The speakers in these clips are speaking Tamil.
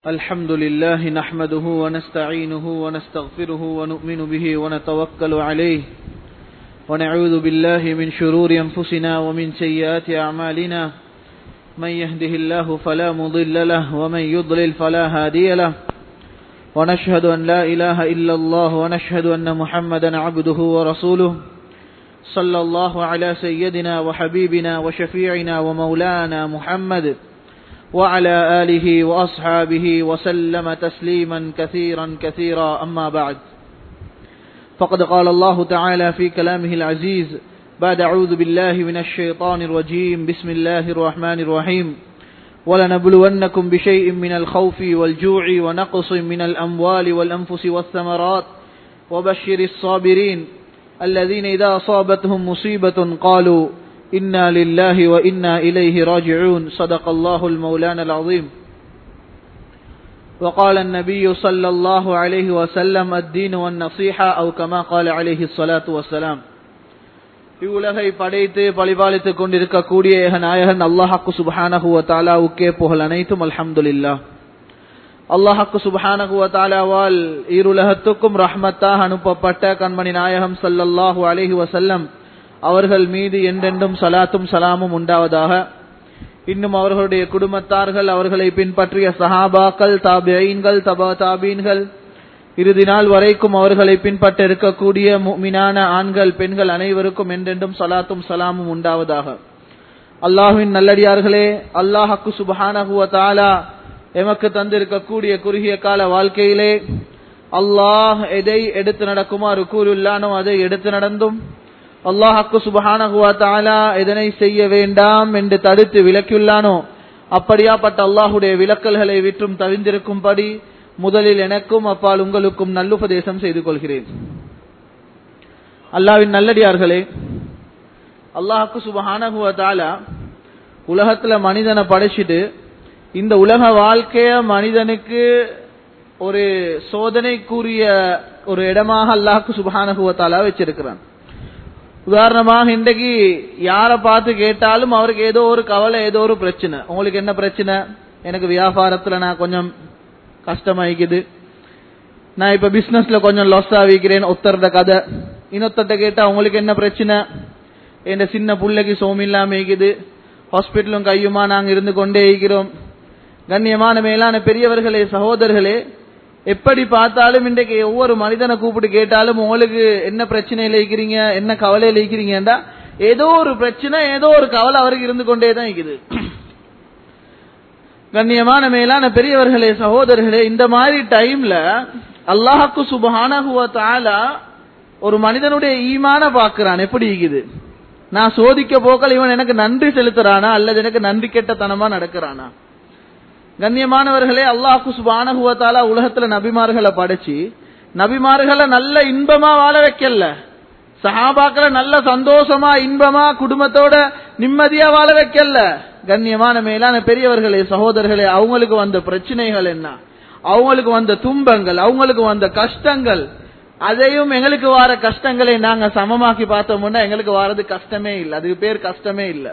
الحمد لله نحمده ونستعينه ونستغفره ونؤمن به ونتوكل عليه ونعوذ بالله من شرور أنفسنا ومن سيئات أعمالنا من يهده الله فلا مضل له ومن يضلل فلا هادي له ونشهد أن لا إله إلا الله ونشهد أن محمدا عبده ورسوله صلى الله على سيدنا وحبيبنا وشفيعنا ومولانا محمد وعلى آله وأصحابه وسلم تسليما كثيرا كثيرا أما بعد فقد قال الله تعالى في كلامه العزيز بعد أعوذ بالله من الشيطان الرجيم بسم الله الرحمن الرحيم ولنبلونكم بشيء من الخوف والجوع ونقص من الأموال والأنفس والثمرات وبشر الصابرين الذين إذا أصابتهم مصيبة قالوا إنا لله وإنا إليه راجعون صدق الله المولان العظيم وقال النبي صلى الله عليه وسلم الدين والنصيحة أو كما قال عليه الصلاة والسلام இவ்வுலகை படைத்து பழிபாலித்துக் கொண்டிருக்கக்கூடிய ஏக நாயகன் அல்லாஹாக்கு சுபஹானஹுவ தாலாவுக்கே புகழ் அனைத்தும் அல்ஹம்துலில்லா அல்லாஹாக்கு சுபஹானஹுவ தாலாவால் ஈருலகத்துக்கும் ரஹ்மத்தாக அனுப்பப்பட்ட கண்மணி நாயகம் சல்லல்லாஹு அலைஹி வசல்லம் அவர்கள் மீது என்றென்றும் சலாத்தும் சலாமும் உண்டாவதாக இன்னும் அவர்களுடைய குடும்பத்தார்கள் அவர்களை பின்பற்றிய சஹாபாக்கள் தாபியன்கள் தபா தாபீன்கள் இறுதி நாள் வரைக்கும் அவர்களை பின்பற்ற இருக்கக்கூடிய மீனான ஆண்கள் பெண்கள் அனைவருக்கும் என்றென்றும் சலாத்தும் சலாமும் உண்டாவதாக அல்லாஹுவின் நல்லடியார்களே அல்லாஹக்கு சுபஹானஹுவ தாலா எமக்கு தந்திருக்கக்கூடிய குறுகிய கால வாழ்க்கையிலே அல்லாஹ் எதை எடுத்து நடக்குமாறு கூறுள்ளானோ அதை எடுத்து நடந்தும் அல்லாஹாக்கு சுபஹானகுவா தாலா இதனை செய்ய வேண்டாம் என்று தடுத்து விலக்கியுள்ளானோ அப்படியாப்பட்ட அல்லாஹுடைய விலக்கல்களை விற்றும் தவிர்ந்திருக்கும்படி முதலில் எனக்கும் அப்பால் உங்களுக்கும் நல்லுபதேசம் செய்து கொள்கிறேன் அல்லாவின் நல்லடியார்களே அல்லாஹாக்கு சுபஹானகுவா தாலா உலகத்துல மனிதனை படைச்சிட்டு இந்த உலக வாழ்க்கைய மனிதனுக்கு ஒரு சோதனைக்குரிய ஒரு இடமாக அல்லாஹுக்கு சுபஹானகுவத்தாலா வச்சிருக்கிறான் உதாரணமாக இன்றைக்கு யாரை பார்த்து கேட்டாலும் அவருக்கு ஏதோ ஒரு கவலை ஏதோ ஒரு பிரச்சனை உங்களுக்கு என்ன பிரச்சனை எனக்கு வியாபாரத்துல நான் கொஞ்சம் கஷ்டமாயிக்குது நான் இப்ப பிசினஸ்ல கொஞ்சம் லாஸ் ஆகிக்கிறேன் ஒத்தர்ட கதை இன்னொத்தட்ட கேட்டா உங்களுக்கு என்ன பிரச்சனை என் சின்ன பிள்ளைக்கு சோம் இல்லாம இருக்குது ஹாஸ்பிட்டலும் கையுமா நாங்க இருந்து கொண்டே இருக்கிறோம் கண்ணியமான மேலான பெரியவர்களே சகோதரர்களே எப்படி பார்த்தாலும் இன்றைக்கு ஒவ்வொரு மனிதனை கூப்பிட்டு கேட்டாலும் உங்களுக்கு என்ன பிரச்சனையில இருக்கிறீங்க என்ன கவலையில இருக்கிறீங்கடா ஏதோ ஒரு பிரச்சனை ஏதோ ஒரு கவலை அவருக்கு இருந்து கொண்டே தான் இருக்குது கண்ணியமான மேலான பெரியவர்களே சகோதரர்களே இந்த மாதிரி டைம்ல அல்லாஹாக்கு சுபஹானஹுவ தாலா ஒரு மனிதனுடைய ஈமான பாக்குறான் எப்படி இருக்குது நான் சோதிக்க போக்கல் இவன் எனக்கு நன்றி செலுத்துறானா அல்லது எனக்கு நன்றி கெட்டத்தனமா நடக்கிறானா கண்ணியமானவர்களே அல்லாஹு சுபானகுவத்தாலா உலகத்துல நபிமார்களை படைச்சு நபிமார்களை நல்ல இன்பமா வாழ வைக்கல சஹாபாக்களை நல்ல சந்தோஷமா இன்பமா குடும்பத்தோட நிம்மதியா வாழ வைக்கல கண்ணியமான மேலான பெரியவர்களே சகோதரர்களே அவங்களுக்கு வந்த பிரச்சனைகள் என்ன அவங்களுக்கு வந்த துன்பங்கள் அவங்களுக்கு வந்த கஷ்டங்கள் அதையும் எங்களுக்கு வார கஷ்டங்களை நாங்க சமமாக்கி பார்த்தோம்னா எங்களுக்கு வாரது கஷ்டமே இல்லை அதுக்கு பேர் கஷ்டமே இல்லை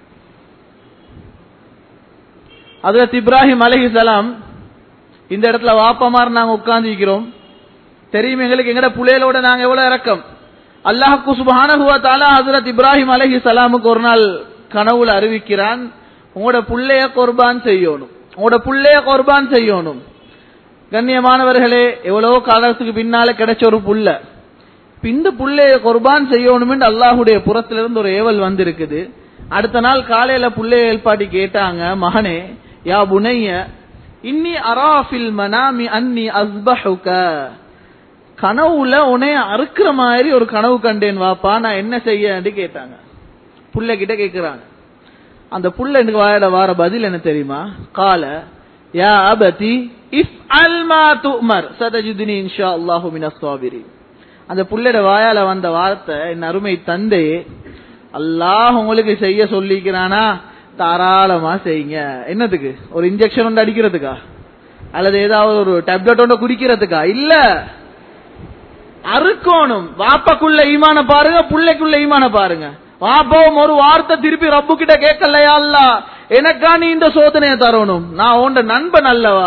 அதுல இப்ராஹிம் அலஹி சலாம் இந்த இடத்துல வாப்பமார் நாங்க உட்கார்ந்துக்கிறோம் தெரியும் எங்களுக்கு எங்கட புள்ளைகளோட நாங்க எவ்வளவு இறக்கம் அல்லாஹு சுபானகுவா தாலா ஹசரத் இப்ராஹிம் அலஹி சலாமுக்கு ஒரு நாள் கனவுல அறிவிக்கிறான் உங்களோட புள்ளைய கொர்பான் செய்யணும் உங்களோட புள்ளைய கொர்பான் செய்யணும் கண்ணியமானவர்களே எவ்வளவோ காலத்துக்கு பின்னால கிடைச்ச ஒரு புள்ள இந்த புள்ளைய கொர்பான் செய்யணும் அல்லாஹுடைய புறத்திலிருந்து ஒரு ஏவல் வந்திருக்குது அடுத்த நாள் காலையில புள்ளைய ஏற்பாட்டி கேட்டாங்க மகனே யா புனைய இன்னி அராஃபில் மனாமி அன்னி அஸ்பஹுக கனவுல உன்னைய அறுக்கிற மாதிரி ஒரு கனவு கண்டேன் வாப்பா நான் என்ன செய்ய கேட்டாங்க புள்ள கிட்ட கேக்குறாங்க அந்த புள்ள எனக்கு வாயிட வார பதில் என்ன தெரியுமா கால யா அபதி இஃப் அல்மா துமர் சதஜுதினி இன்ஷா அல்லாஹு மினஸ் சாபிரி அந்த புள்ளட வாயால வந்த வார்த்தை என் அருமை தந்தையே அல்லாஹ் உங்களுக்கு செய்ய சொல்லிக்கிறானா தாராளமா செய்யுங்க என்னத்துக்கு ஒரு இன்ஜெக்ஷன் ஒன்று அடிக்கிறதுக்கா அல்லது ஏதாவது ஒரு டேப்லெட் ஒன்று குடிக்கிறதுக்கா இல்ல அறுக்கணும் வாப்பக்குள்ள ஈமான பாருங்க புள்ளைக்குள்ள ஈமான பாருங்க வாப்பாவும் ஒரு வார்த்தை திருப்பி ரப்பு கிட்ட கேட்கலையா அல்ல எனக்கா நீ இந்த சோதனையை தரணும் நான் உண்ட நண்பன் அல்லவா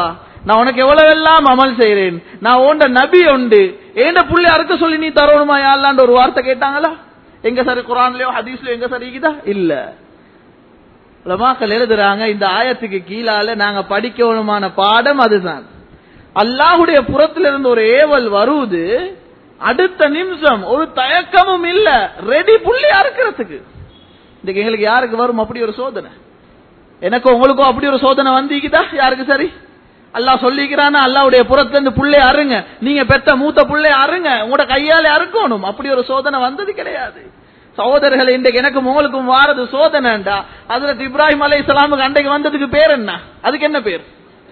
நான் உனக்கு எவ்வளவு எல்லாம் அமல் செய்றேன் நான் ஓண்ட நபி உண்டு ஏண்ட புள்ளி அறுக்க சொல்லி நீ தரணுமா யாழ்லான்ற ஒரு வார்த்தை கேட்டாங்களா எங்க சரி குரான்லயோ ஹதீஸ்லயோ எங்க சரி இருக்குதா இல்ல உலமாக்கள் எழுதுறாங்க இந்த ஆயத்துக்கு கீழால நாங்க படிக்கணுமான பாடம் அதுதான் அல்லாஹுடைய புறத்திலிருந்து ஒரு ஏவல் வருவது அடுத்த நிமிஷம் ஒரு தயக்கமும் இல்ல ரெடி புள்ளி அறுக்கிறதுக்கு இன்னைக்கு எங்களுக்கு யாருக்கு வரும் அப்படி ஒரு சோதனை எனக்கு உங்களுக்கும் அப்படி ஒரு சோதனை வந்திக்குதா யாருக்கு சரி அல்லாஹ் சொல்லிக்கிறானா அல்லாவுடைய புறத்துல இருந்து புள்ளை அருங்க நீங்க பெத்த மூத்த புள்ளை அருங்க உங்களோட கையால அறுக்கணும் அப்படி ஒரு சோதனை வந்தது கிடையாது சகோதரர்கள் இன்றைக்கு எனக்கும் உங்களுக்கும் வாரது சோதனைண்டா அதுல இப்ராஹிம் அலை இஸ்லாமுக்கு அன்றைக்கு வந்ததுக்கு பேர் என்ன அதுக்கு என்ன பேர்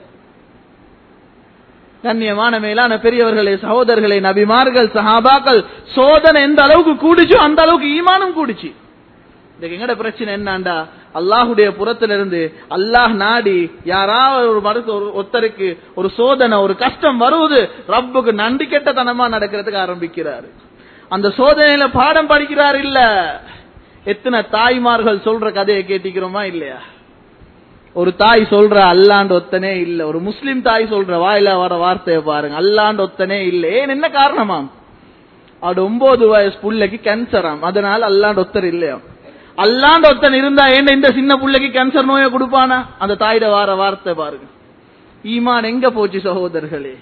கண்ணியமான மேலான பெரியவர்களே சகோதரர்களே நபிமார்கள் சஹாபாக்கள் சோதனை எந்த அளவுக்கு கூடிச்சோ அந்த அளவுக்கு ஈமானும் கூடிச்சு இதுக்கு எங்கட பிரச்சனை என்னண்டா அல்லாஹுடைய புறத்திலிருந்து அல்லாஹ் நாடி யாராவது ஒரு மருத்து ஒரு ஒருத்தருக்கு ஒரு சோதனை ஒரு கஷ்டம் வருவது ரப்புக்கு நன்றி கெட்டத்தனமா நடக்கிறதுக்கு ஆரம்பிக்கிறாரு அந்த சோதனையில பாடம் படிக்கிறார் இல்ல எத்தனை தாய்மார்கள் சொல்ற கதையை கேட்டிக்கிறோமா இல்லையா ஒரு தாய் சொல்ற அல்லாண்டு ஒத்தனே இல்ல ஒரு முஸ்லிம் தாய் சொல்ற வாயில வர வார்த்தையை பாருங்க அல்லாண்டு ஒத்தனே இல்ல ஏன் என்ன காரணமாம் அவட ஒன்பது வயசு புள்ளைக்கு கேன்சராம் அதனால அல்லாண்டு ஒத்தர் இல்லையா அல்லாண்டு ஒருத்தன் இருந்தா ஏன் இந்த சின்ன புள்ளைக்கு கேன்சர் நோயை கொடுப்பானா அந்த தாயிட வார வார்த்தை பாருங்க ஈமான் எங்க போச்சு சகோதரர்களே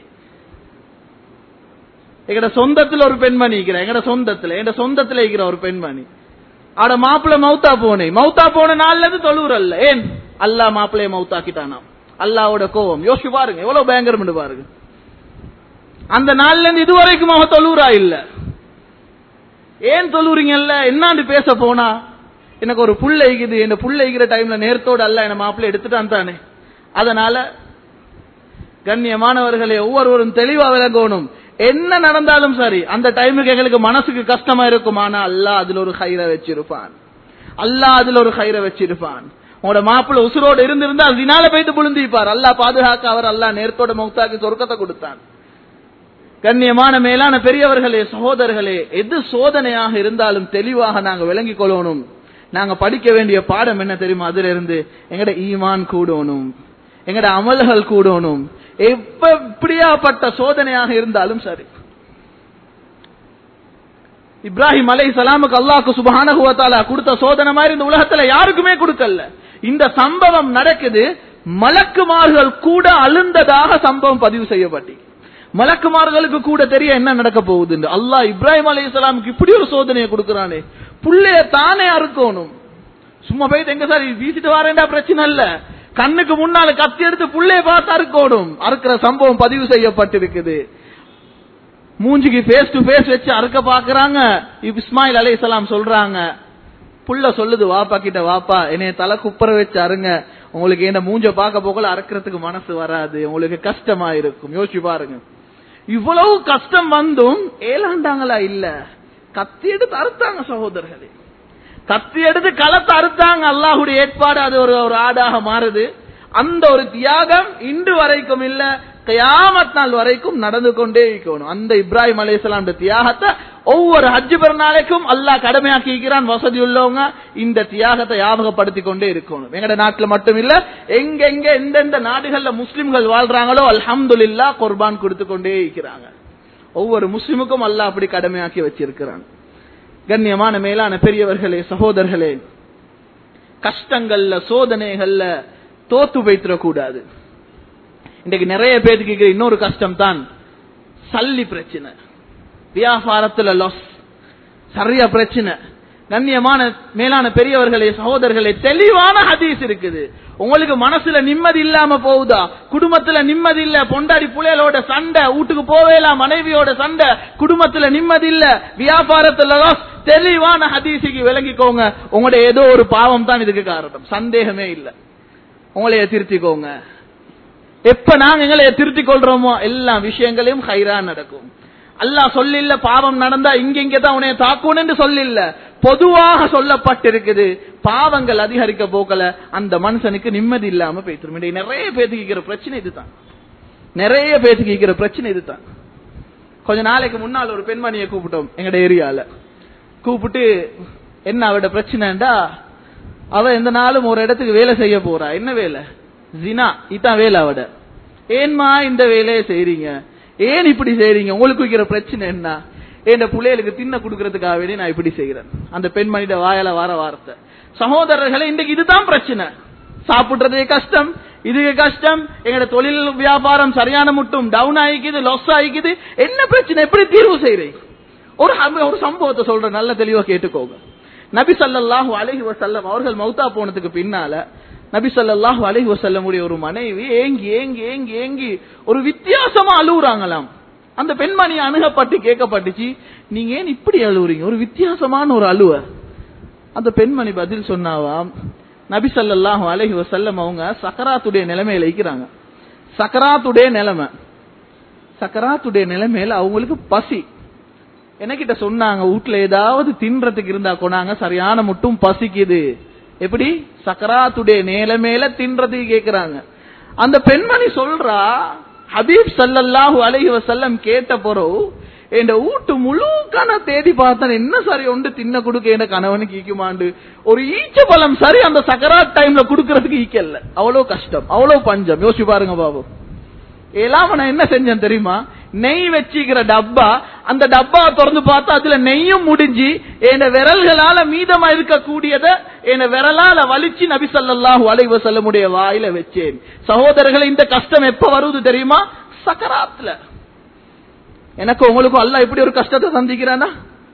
எங்கட சொந்தத்துல ஒரு பெண்மணி இருக்கிற எங்கட சொந்தத்துல எங்கட சொந்தத்துல இருக்கிற ஒரு பெண்மணி ஆட மாப்பிள்ள மௌத்தா போனே மௌத்தா போன நாள்ல இருந்து தொழுவுற அல்ல ஏன் அல்லா மாப்பிள்ளைய மௌத்தாக்கிட்டானாம் அல்லாவோட கோவம் யோசிச்சு பாருங்க எவ்வளவு பயங்கரம் பாருங்க அந்த நாள்ல இருந்து இதுவரைக்கும் அவ தொழுவுறா இல்ல ஏன் தொழுவுறீங்கல்ல என்னாண்டு பேச போனா எனக்கு ஒரு புள்ள இருக்குது என்ன புள்ள இருக்கிற டைம்ல நேரத்தோடு அல்ல என்ன மாப்பிள்ளை எடுத்துட்டான் தானே அதனால கண்ணியமானவர்களே ஒவ்வொருவரும் தெளிவா விளங்கணும் என்ன நடந்தாலும் சரி அந்த டைமுக்கு எங்களுக்கு மனசுக்கு கஷ்டமா இருக்கும் ஆனா அல்லாஹ் அதுல ஒரு கயிறை வச்சிருப்பான் அல்லாஹ் அதுல ஒரு கயிறை வச்சிருப்பான் உங்களோட மாப்பிள்ள உசுரோடு இருந்திருந்தா அதனால போயிட்டு புழுந்திப்பார் அல்லாஹ் பாதுகாக்க அவர் அல்லாஹ் நேரத்தோட மௌத்தாக்கி சொர்க்கத்தை கொடுத்தான் கண்ணியமான மேலான பெரியவர்களே சகோதரர்களே எது சோதனையாக இருந்தாலும் தெளிவாக நாங்க விளங்கிக் கொள்ளணும் நாங்க படிக்க வேண்டிய பாடம் என்ன தெரியுமா அதுல இருந்து எங்கட ஈமான் கூடணும் எங்கட அமல்கள் கூடணும் எப்ப இப்படியாப்பட்ட சோதனையாக இருந்தாலும் சரி இப்ராஹிம் அலை சலாமுக்கு அல்லாஹ்க்கு சுபஹானஹுவத்தாலா கொடுத்த சோதனை மாதிரி இந்த உலகத்துல யாருக்குமே கொடுக்கல இந்த சம்பவம் நடக்குது மலக்குமார்கள் கூட அழுந்ததாக சம்பவம் பதிவு செய்யப்பட்டு மலக்குமார்களுக்கு கூட தெரிய என்ன நடக்க போகுது அல்லாஹ் இப்ராஹிம் அலை இஸ்லாமுக்கு இப்படி ஒரு சோதனையை கொடுக்கறானே புள்ளைய தானே அறுக்கணும் சும்மா போயிட்டு எங்க சார் வீசிட்டு வரேன்டா பிரச்சனை இல்ல கண்ணுக்கு முன்னால கத்தி எடுத்து புள்ளைய பார்த்து அறுக்கணும் அறுக்கிற சம்பவம் பதிவு செய்யப்பட்டிருக்குது மூஞ்சிக்கு ஃபேஸ் டு ஃபேஸ் வச்சு அறுக்க பாக்குறாங்க இஸ்மாயில் அலை சொல்றாங்க புள்ள சொல்லுது வாப்பா கிட்ட வாப்பா என்னைய தலை குப்புற வச்சு அருங்க உங்களுக்கு என்ன மூஞ்ச பார்க்க போகல அறுக்கிறதுக்கு மனசு வராது உங்களுக்கு கஷ்டமா இருக்கும் யோசிச்சு பாருங்க இவ்வளவு கஷ்டம் வந்தும் ஏலாண்டாங்களா இல்ல கத்தி எடுத்து அறுத்தாங்க சகோதரர்களே கத்தி எடுத்து களத்தை அறுத்தாங்க அல்லாஹுடைய ஏற்பாடு அது ஒரு ஒரு ஆடாக மாறுது அந்த ஒரு தியாகம் இன்று வரைக்கும் இல்ல கயாமத் நாள் வரைக்கும் நடந்து கொண்டே இருக்கணும் அந்த இப்ராஹிம் அலையாம் தியாகத்தை ஒவ்வொரு ஹஜ்ஜு பெருநாளைக்கும் அல்லாஹ் கடமையாக்கிக்கிறான் வசதி உள்ளவங்க இந்த தியாகத்தை ஞாபகப்படுத்தி கொண்டே இருக்கணும் எங்கட நாட்டுல மட்டும் இல்ல எங்கெங்க எந்தெந்த நாடுகள்ல முஸ்லிம்கள் வாழ்றாங்களோ அல்ஹம்துலில்லா குர்பான் கொடுத்து கொண்டே இருக்கிறாங்க ஒவ்வொரு முஸ்லிமுக்கும் அல்லாஹ் அப்படி கடமையாக்கி வச்சிருக்கிறான் கண்ணியமான மேலான பெரியவர்களே சகோதரர்களே கஷ்டங்கள்ல சோதனைகள்ல தோத்து வைத்திடக்கூடாது இன்றைக்கு நிறைய பேருக்கு இன்னொரு கஷ்டம் தான் சல்லி பிரச்சனை வியாபாரத்துல லாஸ் சரியா பிரச்சனை கண்ணியமான மேலான பெரியவர்களே சகோதரர்களே தெளிவான ஹதீஸ் இருக்குது உங்களுக்கு மனசுல நிம்மதி இல்லாம போகுதா குடும்பத்துல நிம்மதி இல்ல பொண்டாடி புள்ளைகளோட சண்டை வீட்டுக்கு போவேலாம் மனைவியோட சண்டை குடும்பத்துல நிம்மதி இல்ல வியாபாரத்துல லாஸ் தெளிவான ஹதீஸுக்கு விளங்கிக்கோங்க உங்களோட ஏதோ ஒரு பாவம் தான் இதுக்கு காரணம் சந்தேகமே இல்ல உங்களைய திருத்திக்கோங்க எப்ப நாங்க எங்களை திருத்திக் கொள்றோமோ எல்லா விஷயங்களையும் ஹைரா நடக்கும் அல்லாஹ் சொல்லில்ல பாவம் நடந்தா இங்க இங்க தான் உனைய தாக்கணும் சொல்லில்ல பொதுவாக சொல்லப்பட்டிருக்குது பாவங்கள் அதிகரிக்க போக்கல அந்த மனுஷனுக்கு நிம்மதி இல்லாம போய்த்திரும் நிறைய பேத்துக்கு பிரச்சனை இதுதான் நிறைய பேத்துக்கு பிரச்சனை இதுதான் கொஞ்ச நாளைக்கு முன்னால் ஒரு பெண்மணியை கூப்பிட்டோம் எங்கட ஏரியால கூப்பிட்டு என்ன அவட பிரச்சனைண்டா அவ எந்த நாளும் ஒரு இடத்துக்கு வேலை செய்ய போறா என்ன வேலை ஜினா இதான் வேலை அவட ஏன்மா இந்த வேலையை செய்றீங்க ஏன் இப்படி செய்றீங்க உங்களுக்கு இருக்கிற பிரச்சனை என்ன என் பிள்ளைகளுக்கு தின்ன கொடுக்கறதுக்காக வேண்டி நான் இப்படி செய்கிறேன் அந்த பெண்மணிட வாயால வர வார்த்தை சகோதரர்களே இன்றைக்கு இதுதான் பிரச்சனை சாப்பிடுறதே கஷ்டம் இதுக்கு கஷ்டம் எங்கட தொழில் வியாபாரம் சரியான முட்டும் டவுன் ஆயிக்குது லாஸ் ஆயிக்குது என்ன பிரச்சனை எப்படி தீர்வு செய்றீங்க ஒரு ஹம்- ஒரு சம்பவத்தை சொல்றேன் நல்ல தெளிவா கேட்டுக்கோங்க நபி ஸல்லல்லாஹு அலைஹி வஸல்லம் அவர்கள் மௌத்தா போனதுக்கு பின்னால நபி ஸல்லல்லாஹு அலைஹி வஸல்லம் உடைய ஒரு மனைவி ஏங்கி ஏங்கி ஏங்கி ஏங்கி ஒரு வித்தியாசமா அழுகுறாங்களாம் அந்த பெண்மணி அணுகப்பட்டு கேட்கப்பட்டுச்சு நீங்க ஏன் இப்படி அழுவுறீங்க ஒரு வித்தியாசமான ஒரு அழுவ அந்த பெண்மணி பதில் சொன்னாவாம் நபி ஸல்லல்லாஹு அலைஹி வஸல்லம் அவங்க சக்கராத்துடைய நிலைமையில இருக்கிறாங்க சக்கராத்துடைய நிலைமை சக்கராத்துடைய நிலைமையில அவங்களுக்கு பசி எனக்கிட்ட சொன்னாங்க வீட்ல ஏதாவது தின்றதுக்கு இருந்தா கொண்டாங்க சரியான முட்டும் பசிக்குது எப்படி சக்கராத்துடைய நிலைமையில தின்றதுக்கு கேக்குறாங்க அந்த பெண்மணி சொல்றா ஹபீப் ஸல்லல்லாஹு அலைஹி வஸல்லம் கேட்ட பிறகு என் வீட்டு முழுக்கான தேடி பார்த்தேன் என்ன சரி ஒன்று தின்ன கொடுக்க என் கணவனுக்கு ஈக்குமாண்டு ஒரு ஈச்ச பழம் சரி அந்த சக்கராத் டைம்ல கொடுக்கறதுக்கு ஈக்கல்ல அவ்வளவு கஷ்டம் அவ்வளவு பஞ்சம் யோசிச்சு பாருங்க பாபு எல்லாம் நான் என்ன செஞ்சேன் தெரியுமா நெய் வச்சிக்கிற டப்பா அந்த டப்பா திறந்து பார்த்தா அதுல நெய்யும் முடிஞ்சு என் விரல்களால மீதமா இருக்கக்கூடியத என் விரலால வலிச்சு நபி ஸல்லல்லாஹு அலைஹி வஸல்லமுடைய வாயில வச்சேன் சகோதரர்களே இந்த கஷ்டம் எப்ப வருது தெரியுமா சக்கராத்துல எனக்கு உங்களுக்கும் அல்லாஹ் இப்படி ஒரு கஷ்டத்தை சந்திக்கிறானா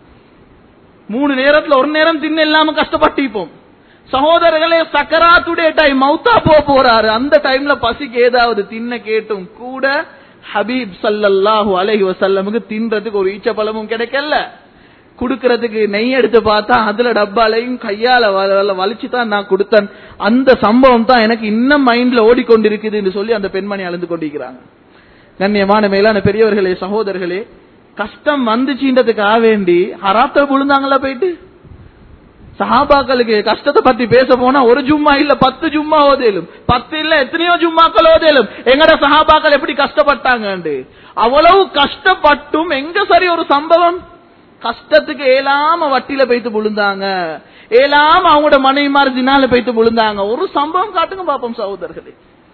மூணு நேரத்துல ஒரு நேரம் தின்ன இல்லாம கஷ்டப்பட்டிப்போம் சகோதரர்களே சக்கராத்துடைய டைம் மௌத்தா போக போறாரு அந்த டைம்ல பசிக்கு ஏதாவது தின்ன கேட்டும் கூட ஹபீப் ஸல்லல்லாஹு அலைஹி வஸல்லமுக்கு தின்றதுக்கு ஒரு ஈச்சப்பழமும் கிடைக்கல குடுக்கறதுக்கு நெய் எடுத்து பார்த்தா அதுல டப்பாலையும் கையால வலிச்சு தான் நான் கொடுத்தேன் அந்த சம்பவம் தான் எனக்கு இன்னும் மைண்ட்ல ஓடிக்கொண்டிருக்குதுன்னு சொல்லி அந்த பெண்மணி அழுந்து கொண்டிருக்கிறாங்க கண்ணியமான மேலான பெரியவர்களே சகோதரர்களே கஷ்டம் வந்துச்சுன்றதுக்காக வேண்டி ஹராத்த விழுந்தாங்களா போயிட்டு சஹாபாக்களுக்கு கஷ்டத்தை பத்தி பேச போனா ஒரு ஜும்மா இல்ல பத்து ஜும்மா ஓதேலும் பத்து இல்ல எத்தனையோ ஜும்மாக்கள் ஓதேலும் எங்கட சஹாபாக்கள் எப்படி கஷ்டப்பட்டாங்க அவ்வளவு கஷ்டப்பட்டும் எங்க சரி ஒரு சம்பவம் கஷ்டத்துக்கு ஏலாம வட்டியில போயிட்டு விழுந்தாங்க ஏலாம அவங்களோட மனைவிமார் ஜினால போயிட்டு விழுந்தாங்க ஒரு சம்பவம் காட்டுங்க பாப்போம் சகோதரர்களே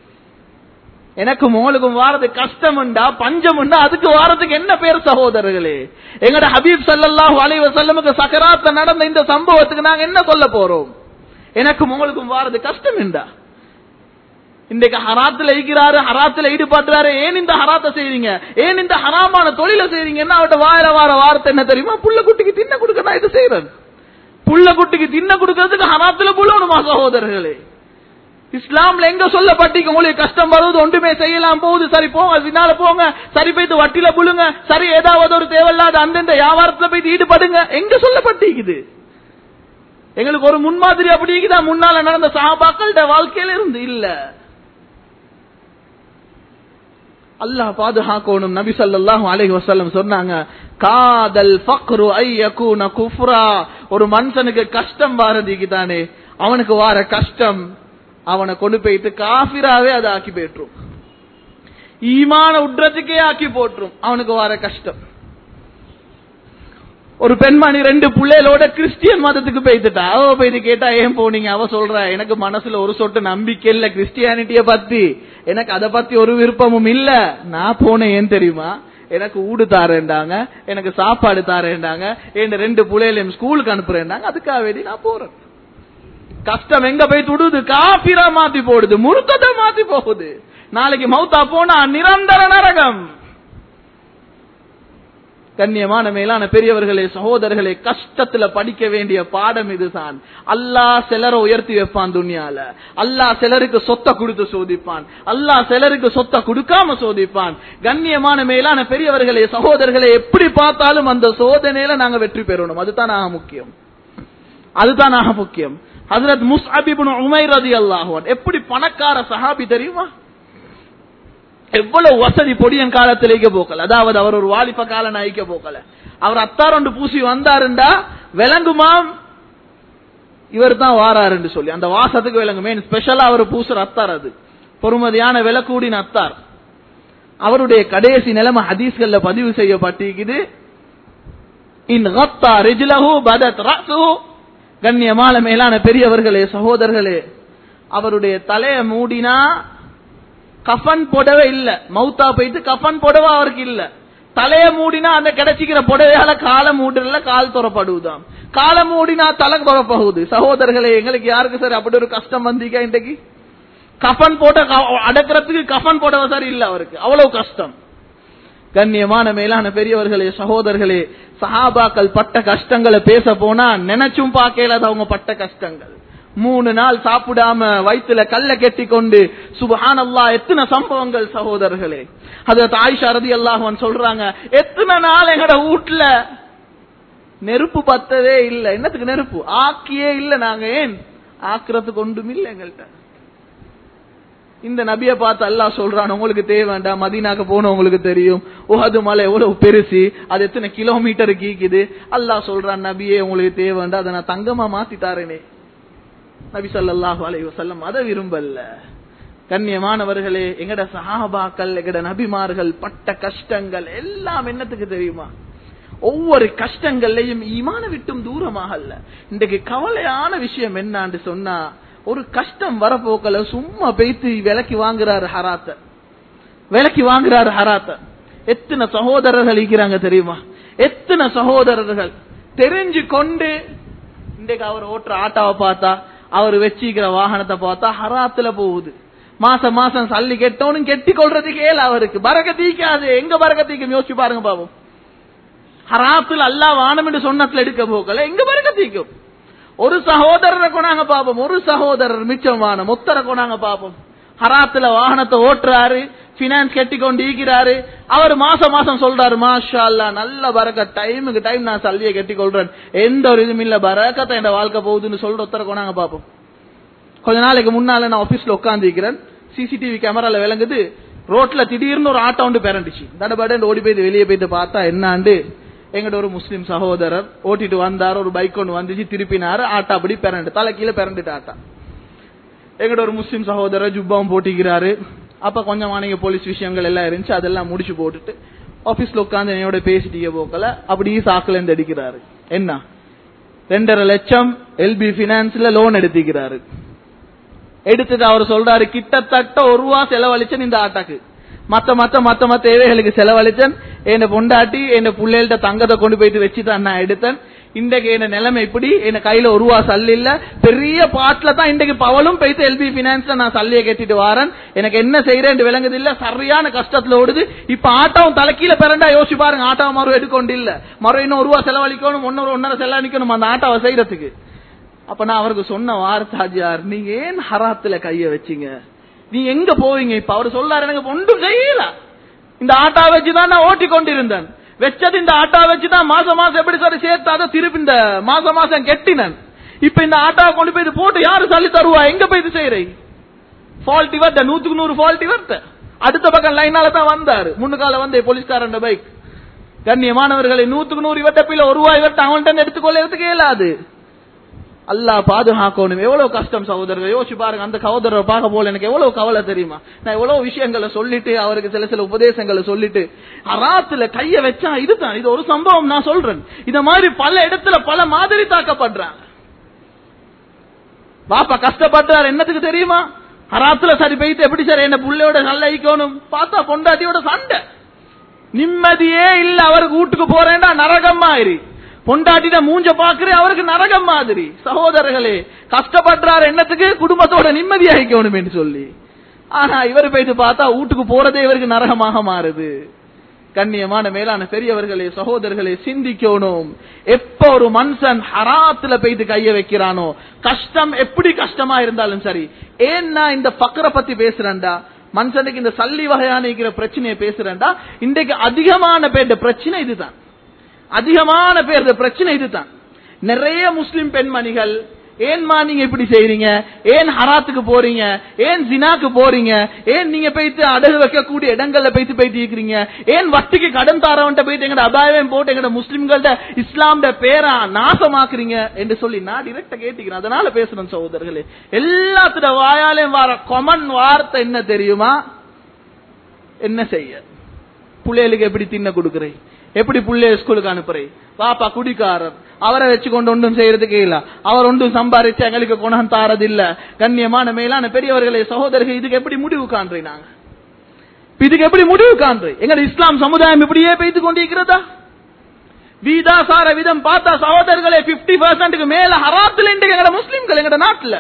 எனக்கு உங்களுக்கும் வாரது கஷ்டம்ண்டா பஞ்சம்ண்டா அதுக்கு வாரத்துக்கு என்ன பேர் சகோதரர்களே எங்கட ஹபீப் ஸல்லல்லாஹு அலைஹி வஸல்லமுக்கு சக்கராத்த நடந்த இந்த சம்பவத்துக்கு நாங்க என்ன சொல்ல போறோம் எனக்கு உங்களுக்கும் வாரது கஷ்டம்ண்டா இன்றைக்கு ஹராத்துல இருக்கிறாரு ஹராத்துல ஈடுபடுறாரு ஏன் இந்த ஹராத்தை செய்றீங்க ஏன் இந்த ஹராமான தொழிலை செய்றீங்கன்னா அவட்ட வாயில வார வார்த்தை என்ன தெரியுமா புள்ள குட்டிக்கு தின்ன கொடுக்க நான் இது செய்யறேன் புள்ள குட்டிக்கு தின்ன கொடுக்கறதுக்கு ஹராத்துல புள்ளணுமா சகோதரர்களே இஸ்லாம்ல எங்க சொல்லப்பட்டிக்கு உங்களுக்கு கஷ்டம் வருவது ஒன்றுமே செய்யலாம் போகுது சரி போங்க பின்னால போங்க சரி போயிட்டு வட்டில புழுங்க சரி ஏதாவது ஒரு தேவையில்லாத அந்தந்த வியாபாரத்துல போயிட்டு ஈடுபடுங்க எங்க சொல்லப்பட்டிக்குது எங்களுக்கு ஒரு முன்மாதிரி அப்படி இருக்குதா முன்னால நடந்த சஹாபாக்களோட வாழ்க்கையில இருந்து இல்ல அல்லாஹ் பாதுகாக்கணும் நபி ஸல்லல்லாஹு அலைஹி வஸல்லம் சொன்னாங்க காதல் ஃபக்ரு ஐ யகூன குஃப்ரா ஒரு மனுஷனுக்கு கஷ்டம் வாரதிக்கு தானே அவனுக்கு வார கஷ்டம் அவனை கொண்டு போயிட்டு காபிராவே அதை ஆக்கி போயிட்டுரும் ஈமான உட்றதுக்கே ஆக்கி போட்டுரும் அவனுக்கு வர கஷ்டம் ஒரு பெண்மணி ரெண்டு பிள்ளைகளோட கிறிஸ்டியன் மதத்துக்கு போயிட்டுட்டா அவ போயிட்டு கேட்டா ஏன் போனீங்க அவ சொல்றா எனக்கு மனசுல ஒரு சொட்டு நம்பிக்கை இல்ல கிறிஸ்டியானிட்டிய பத்தி எனக்கு அதை பத்தி ஒரு விருப்பமும் இல்ல நான் போனேன் ஏன் தெரியுமா எனக்கு ஊடு தாரேன்டாங்க எனக்கு சாப்பாடு தாரேன்டாங்க என் ரெண்டு பிள்ளைகளையும் ஸ்கூலுக்கு அனுப்புறேன்டாங்க அதுக்காக வேண்டி நான் போறேன் கஷ்டம் எங்க போய் துடுது காபிரா மாத்தி போடுது முருக்கத்தை மாத்தி போகுது நாளைக்கு மௌத்தா போனா நிரந்தர நரகம் கண்ணியமான மேலான பெரியவர்களே சகோதரர்களே கஷ்டத்துல படிக்க வேண்டிய பாடம் இதுதான் அல்லாஹ் சிலரை உயர்த்தி வைப்பான் துனியால அல்லாஹ் சிலருக்கு சொத்தை கொடுத்து சோதிப்பான் அல்லாஹ் சிலருக்கு சொத்தை கொடுக்காம சோதிப்பான் கண்ணியமான மேலான பெரியவர்களே சகோதரர்களே எப்படி பார்த்தாலும் அந்த சோதனையில நாங்க வெற்றி பெறணும் அதுதான் ஆக முக்கியம் அதுதான் ஆக முக்கியம் ஹசரத் முஸ்அபிபுன் உமைர் ரதி அல்லாஹுவன் எப்படி பணக்கார சஹாபி தெரியுமா எவ்வளவு வசதி பொடியன் காலத்தில் ஐக்க போக்கல அதாவது அவர் ஒரு வாலிப காலம் ஐக்க போக்கல அவர் அத்தாரொண்டு பூசி வந்தாருண்டா விளங்குமாம் இவர் தான் வாராருன்னு சொல்லி அந்த வாசத்துக்கு விளங்குமே ஸ்பெஷலா அவர் பூசுற அத்தார் அது பொறுமதியான விலை கூடின அத்தார் அவருடைய கடைசி நிலைமை ஹதீஸ்கள்ல பதிவு செய்யப்பட்டிருக்குது இன் கத்தா ரிஜ்லஹு பதத் ரஸுஹு கண்ணியமான மேலான பெரியவர்களே சகோதரர்களே அவருடைய தலையை மூடினா கஃபன் புடவை இல்ல மௌத்தா போயிட்டு கஃபன் புடவை அவருக்கு இல்ல தலைய மூடினா அந்த கிடைச்சிக்கிற புடவையால காலை மூடுறதுல கால் துறப்படுவதாம் காலை மூடினா தலை துறப்பகுது சகோதரர்களே எங்களுக்கு யாருக்கு சார் அப்படி ஒரு கஷ்டம் வந்தீங்க இன்றைக்கு கஃபன் போட்ட க- அடக்கிறதுக்கு கஃபன் புடவை சார் இல்ல அவருக்கு அவ்வளவு கஷ்டம் கண்ணியமான மேலான பெரியவர்களே சகோதரர்களே சஹாபாக்கள் பட்ட கஷ்டங்களை பேச போனா நினைச்சும் பார்க்கல அவங்க பட்ட கஷ்டங்கள் மூணு நாள் சாப்பிடாம வயித்துல கல்ல கெட்டி கொண்டு சுபஹானல்லாஹ் எத்தனை சம்பவங்கள் சகோதரர்களே ஹஜரத் ஆயிஷா ரலியல்லாஹு அன்ஹா சொல்றாங்க எத்தனை நாள் எங்கட வீட்ல நெருப்பு பத்தவே இல்ல என்னத்துக்கு நெருப்பு ஆக்கியே இல்ல நாங்க ஏன் ஆக்குறதுக்கு ஒன்றும் இல்ல எங்கள்கிட்ட இந்த நபியை பார்த்து அல்லாஹ் சொல்றான் உங்களுக்கு தேவைண்டா மதீனாக்கு போன உங்களுக்கு தெரியும் உஹது மலை எவ்வளவு பெருசு அது எத்தனை கிலோமீட்டர் கீக்குது அல்லாஹ் சொல்றான் நபியே உங்களுக்கு தேவைண்டா அதை நான் தங்கமா மாத்தி தாரேனே நபி ஸல்லல்லாஹு அலைஹி வஸல்லம் அதை விரும்பல கண்ணியமானவர்களே எங்கட சஹாபாக்கள் எங்கட நபிமார்கள் பட்ட கஷ்டங்கள் எல்லாம் என்னத்துக்கு தெரியுமா ஒவ்வொரு கஷ்டங்கள்லையும் ஈமான விட்டும் தூரமாக அல்ல இன்றைக்கு கவலையான விஷயம் என்னான்னு சொன்னா ஒரு கஷ்டம் வரப்போக்கல சும்மா பெய்த்து விலைக்கு வாங்குறாரு ஹராத்த விலைக்கு வாங்குறாரு ஹராத்த எத்தனை சகோதரர்கள் இருக்கிறாங்க தெரியுமா எத்தனை சகோதரர்கள் தெரிஞ்சு கொண்டு இன்றைக்கு அவர் ஓட்டுற ஆட்டாவை பார்த்தா அவர் வச்சிக்கிற வாகனத்தை பார்த்தா ஹராத்துல போகுது மாசம் மாசம் சல்லி கெட்டவனும் கெட்டி கொள்றதுக்கு ஏல அவருக்கு பறக்க தீக்காது எங்க பறக்க தீக்கும் யோசிச்சு பாருங்க பாப்போம் ஹராத்துல அல்லா வானம் என்று சொன்னத்துல எடுக்க போக்கல எங்க பறக்க தீக்கும் ஒரு சகோதரரை கொண்டாங்க பாப்போம் ஒரு சகோதரர் மிச்சமான முத்தரை கொண்டாங்க பாப்போம் ஹராத்துல வாகனத்தை ஓட்டுறாரு பினான்ஸ் கட்டி கொண்டு ஈக்கிறாரு அவர் மாசம் மாசம் சொல்றாரு மாஷா அல்லா நல்ல பறக்க டைமுக்கு டைம் நான் சல்லியை கட்டி கொள்றேன் எந்த ஒரு இதுவும் இல்ல பறக்கத்தை என் வாழ்க்கை போகுதுன்னு சொல்ற ஒருத்தரை கொண்டாங்க பாப்போம் கொஞ்ச நாளைக்கு முன்னால நான் ஆபீஸ்ல உட்காந்துக்கிறேன் சிசிடிவி கேமரால விளங்குது ரோட்ல திடீர்னு ஒரு ஆட்டோ வந்து பிறண்டுச்சு தடபடன்னு ஓடி போய் வெளியே போயிட்டு பார்த்தா என்னாண்டு எங்கிட்ட ஒரு முஸ்லிம் சகோதரர் ஓட்டிட்டு வந்தார் ஒரு பைக் ஒன்று வந்துச்சு திருப்பினாரு ஆட்டா அப்படி பிறண்டு தலை கீழே பிறண்டுட்டு ஆட்டா எங்கிட்ட ஒரு முஸ்லிம் சகோதரர் ஜுப்பாவும் போட்டிக்கிறாரு அப்ப கொஞ்சம் வாணிக போலீஸ் விஷயங்கள் எல்லாம் இருந்துச்சு அதெல்லாம் முடிச்சு போட்டுட்டு ஆபீஸ்ல உட்காந்து என்னோட பேசிட்டீங்க போக்கல அப்படியே சாக்குல இருந்து அடிக்கிறாரு என்ன ரெண்டரை லட்சம் எல்பி பினான்ஸ்ல லோன் எடுத்துக்கிறாரு எடுத்துட்டு அவர் சொல்றாரு கிட்டத்தட்ட ஒரு ரூபா செலவழிச்சேன் இந்த ஆட்டாக்கு மத்த மத்த மத்த மத்த தேவைகளுக்கு செலவழிச்சேன் என்ன பொண்டாட்டி என்ன புள்ளைகள்ட்ட தங்கத்தை கொண்டு போயிட்டு வச்சுதான் நான் எடுத்தேன் இன்றைக்கு என்ன நிலைமை இப்படி என்ன கையில ஒரு ரூபா சல்லி இல்ல பெரிய பாட்டுல தான் இன்றைக்கு பவலும் போயிட்டு எல்பி பினான்ஸ்ல நான் சல்லியை கட்டிட்டு வாரேன் எனக்கு என்ன செய்யறேன் விளங்குது இல்ல சரியான கஷ்டத்துல ஓடுது இப்ப ஆட்டாவும் தலைக்கீழ பிறண்டா யோசிச்சு பாருங்க ஆட்டாவை மறு எடுக்கொண்டு இல்ல மறு இன்னும் ஒரு ரூபா செலவழிக்கணும் ஒன்னொரு ஒன்னரை செலவழிக்கணும் அந்த ஆட்டாவை செய்யறதுக்கு அப்ப நான் அவருக்கு சொன்ன வார்த்தாஜியார் நீங்க ஏன் ஹராத்துல கைய வச்சீங்க நீ எங்க போவீங்க இப்ப அவர் சொல்றாரு எனக்கு ஒன்றும் செய்யல இந்த ஆட்டா வச்சுதான் நான் ஓட்டி கொண்டிருந்தேன் வச்சது இந்த ஆட்டா வச்சுதான் மாசம் மாசம் எப்படி சார் சேர்த்து அதை திருப்பி இந்த மாசம் மாசம் கெட்டினேன் இப்ப இந்த ஆட்டாவை கொண்டு போய் இது போட்டு யாரு சொல்லி தருவா எங்க போய் இது செய்யறே ஃபால்ட் இவர்த்த நூத்துக்கு நூறு ஃபால்ட் இவர்த்த அடுத்த பக்கம் லைனால தான் வந்தாரு முன்னுக்கால வந்து போலீஸ்காரன் பைக் கண்ணியமானவர்களை நூத்துக்கு நூறு இவர்ட்ட பிள்ளை ஒரு ரூபாய் இவர்ட்ட அவன்கிட்ட எடுத்துக்கொள்ளறதுக்கு இயலாது அல்லாஹ் பாதுகாக்கணும் எவ்வளவு கஷ்டம் சகோதரர்கள் யோசிச்சு பாருங்க அந்த சகோதரரை பார்க்க போல எனக்கு எவ்வளவு கவலை தெரியுமா நான் எவ்வளவு விஷயங்களை சொல்லிட்டு அவருக்கு சில சில உபதேசங்களை சொல்லிட்டு அராத்துல கைய வச்சா இதுதான் இது ஒரு சம்பவம் நான் சொல்றேன் இந்த மாதிரி பல இடத்துல பல மாதிரி தாக்கப்படுறாங்க பாப்பா கஷ்டப்படுறாரு என்னத்துக்கு தெரியுமா ஹராத்துல சரி பெய்த்து எப்படி சார் என்ன புள்ளையோட நல்ல ஈக்கணும் பார்த்தா பொண்டாட்டியோட சண்டை நிம்மதியே இல்ல அவருக்கு வீட்டுக்கு போறேன்டா நரகம் மாதிரி பொண்டாட்டிட மூஞ்ச பாக்குறேன் அவருக்கு நரகம் மாதிரி சகோதரர்களே கஷ்டப்படுறாரு என்னத்துக்கு குடும்பத்தோட நிம்மதியாகிக்கணும் என்று சொல்லி ஆனா இவர் போயிட்டு பார்த்தா வீட்டுக்கு போறதே இவருக்கு நரகமாக மாறுது கண்ணியமான மேலான பெரியவர்களே சகோதரர்களே சிந்திக்கணும் எப்ப ஒரு மனுஷன் ஹராத்துல போயிட்டு கைய வைக்கிறானோ கஷ்டம் எப்படி கஷ்டமா இருந்தாலும் சரி ஏன்னா இந்த பக்கரை பத்தி பேசுறேன்டா மனுஷனுக்கு இந்த சல்லி வகையான இருக்கிற பிரச்சனையை பேசுறேன்டா இன்றைக்கு அதிகமான பேர் பிரச்சனை இதுதான் அதிகமான பேர் பிரச்சனை இதுதான் நிறைய முஸ்லிம் பெண்மணிகள் ஏன்மா நீங்க இப்படி செய்றீங்க ஏன் ஹராத்துக்கு போறீங்க ஏன் ஜினாக்கு போறீங்க ஏன் நீங்க போயிட்டு அடகு வைக்கக்கூடிய இடங்கள்ல போயிட்டு போயிட்டு இருக்கிறீங்க ஏன் வட்டிக்கு கடன் தாரவன்ட்ட போயிட்டு எங்கட அபாயம் போட்டு எங்கட முஸ்லிம்கள்ட்ட இஸ்லாம்ட பேரா நாசமாக்குறீங்க என்று சொல்லி நான் டிரெக்டா கேட்டுக்கிறேன் அதனால பேசுறேன் சகோதரர்களே எல்லாத்துல வாயாலையும் வர கொமன் வார்த்தை என்ன தெரியுமா என்ன செய்ய பிள்ளைகளுக்கு எப்படி தின்ன கொடுக்குறேன் எப்படி புள்ளைய ஸ்கூலுக்கு அனுப்புறேன் பாப்பா குடிக்காரர் அவரை வச்சு கொண்டு ஒன்றும் செய்யறதுக்கே இல்ல அவர் ஒன்றும் சம்பாரிச்சு எங்களுக்கு குணம் தாரது இல்ல கண்ணியமான மேலான பெரியவர்களே சகோதரர்கள் இதுக்கு எப்படி முடிவு காண்றீங்க நாங்க இதுக்கு எப்படி முடிவு காண்று எங்க இஸ்லாம் சமுதாயம் இப்படியே பெய்து கொண்டிருக்கிறதா வீதாசார விதம் பார்த்தா சகோதரர்களே பிப்டி பர்சன்ட்டுக்கு மேல ஹராத்துல இன்றைக்கு எங்கட முஸ்லிம்கள் எங்கட நாட்டுல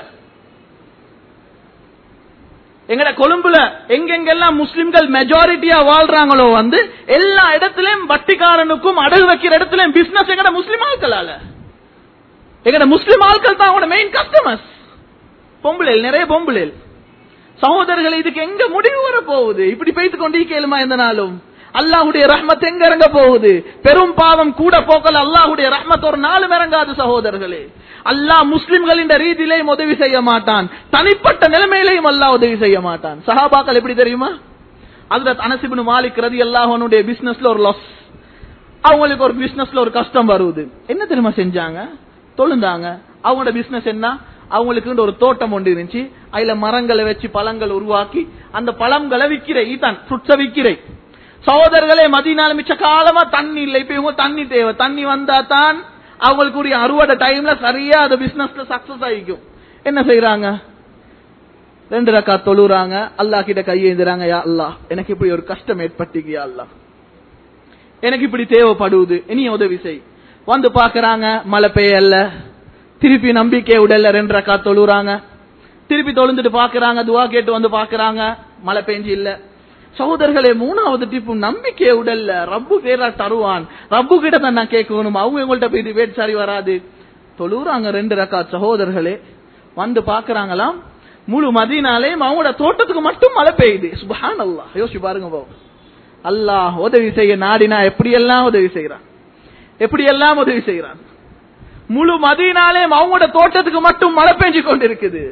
எங்கட கொழும்புல எங்கெங்கெல்லாம் முஸ்லிம்கள் மெஜாரிட்டியா வாழ்றாங்களோ வந்து எல்லா இடத்துலயும் வட்டிக்காரனுக்கும் அடகு வைக்கிற இடத்துலயும் பிசினஸ் எங்கட முஸ்லிம் ஆட்களால எங்கட முஸ்லிம் ஆட்கள் தான் அவனோட மெயின் கஸ்டமர்ஸ் பொம்புளேல் நிறைய பொம்புளேல் சகோதரர்கள் இதுக்கு எங்க முடிவு வர போகுது இப்படி பேசிக் கொண்டே கேளுமா எந்த நாளும் அல்லாஹுடைய ரஹ்மத் எங்க இறங்க போகுது பெரும் பாவம் கூட போக்கல அல்லாஹுடைய ரஹ்மத் ஒரு நாளும் இறங்காது சகோதரர்களே அல்லாஹ் முஸ்லிம்களின் ரீதியிலையும் உதவி செய்ய மாட்டான் தனிப்பட்ட நிலைமையிலையும் அல்லாஹ் உதவி செய்ய மாட்டான் சஹாபாக்கள் எப்படி தெரியுமா அதுல அனசிபின் மாலிக் ரதி அல்லாஹனுடைய பிசினஸ்ல ஒரு லாஸ் அவங்களுக்கு ஒரு பிசினஸ்ல ஒரு கஷ்டம் வருது என்ன தெரியுமா செஞ்சாங்க தொழுந்தாங்க அவங்களோட பிசினஸ் என்ன அவங்களுக்கு ஒரு தோட்டம் ஒன்று இருந்துச்சு அதுல மரங்களை வச்சு பழங்கள் உருவாக்கி அந்த பழங்களை விக்கிற ஈதான் ஃப்ரூட்ஸ விக்கிறை சகோதரர்களே மதினால மிச்ச காலமா தண்ணி இல்லை இப்ப இவங்க தண்ணி தேவை தண்ணி வந்தா தான் அவங்களுக்கு அறுவடை டைம்ல சரியா அந்த பிசினஸ்ல சக்சஸ் ஆகிக்கும் என்ன செய்யறாங்க ரெண்டு ரக்கா தொழுறாங்க அல்லாஹ் கிட்ட கையேந்துறாங்க யா அல்லாஹ் எனக்கு இப்படி ஒரு கஷ்டம் ஏற்பட்டீங்க யா அல்லாஹ் எனக்கு இப்படி தேவைப்படுவது இனி உதவி செய் வந்து பாக்குறாங்க மழை பெய்யல திருப்பி நம்பிக்கை உடல்ல ரெண்டு ரக்கா தொழுறாங்க திருப்பி தொழுந்துட்டு பாக்குறாங்க துவா கேட்டு வந்து பாக்குறாங்க மழை பெஞ்சு இல்ல சகோதரர்களே மூணாவது டிப்பு நம்பிக்கை உடல்ல ரப்பு பேரா தருவான் ரப்பு கிட்ட தான் நான் கேட்கணும் அவங்க எங்கள்கிட்ட போய் இது வேட் சரி வராது தொழுறாங்க ரெண்டு ரக்கா சகோதரர்களே வந்து பாக்குறாங்களாம் முழு மதினாலேயும் அவங்களோட தோட்டத்துக்கு மட்டும் மழை பெய்யுது சுபஹான் அல்லாஹ் யோசிச்சு பாருங்க பாவம் அல்லாஹ் உதவி செய்ய நாடினா எப்படியெல்லாம் உதவி செய்யறான் எப்படியெல்லாம் உதவி செய்யறான் முழு மதியனாலேயும் அவங்களோட தோட்டத்துக்கு மட்டும் மழை பெஞ்சு கொண்டிருக்குது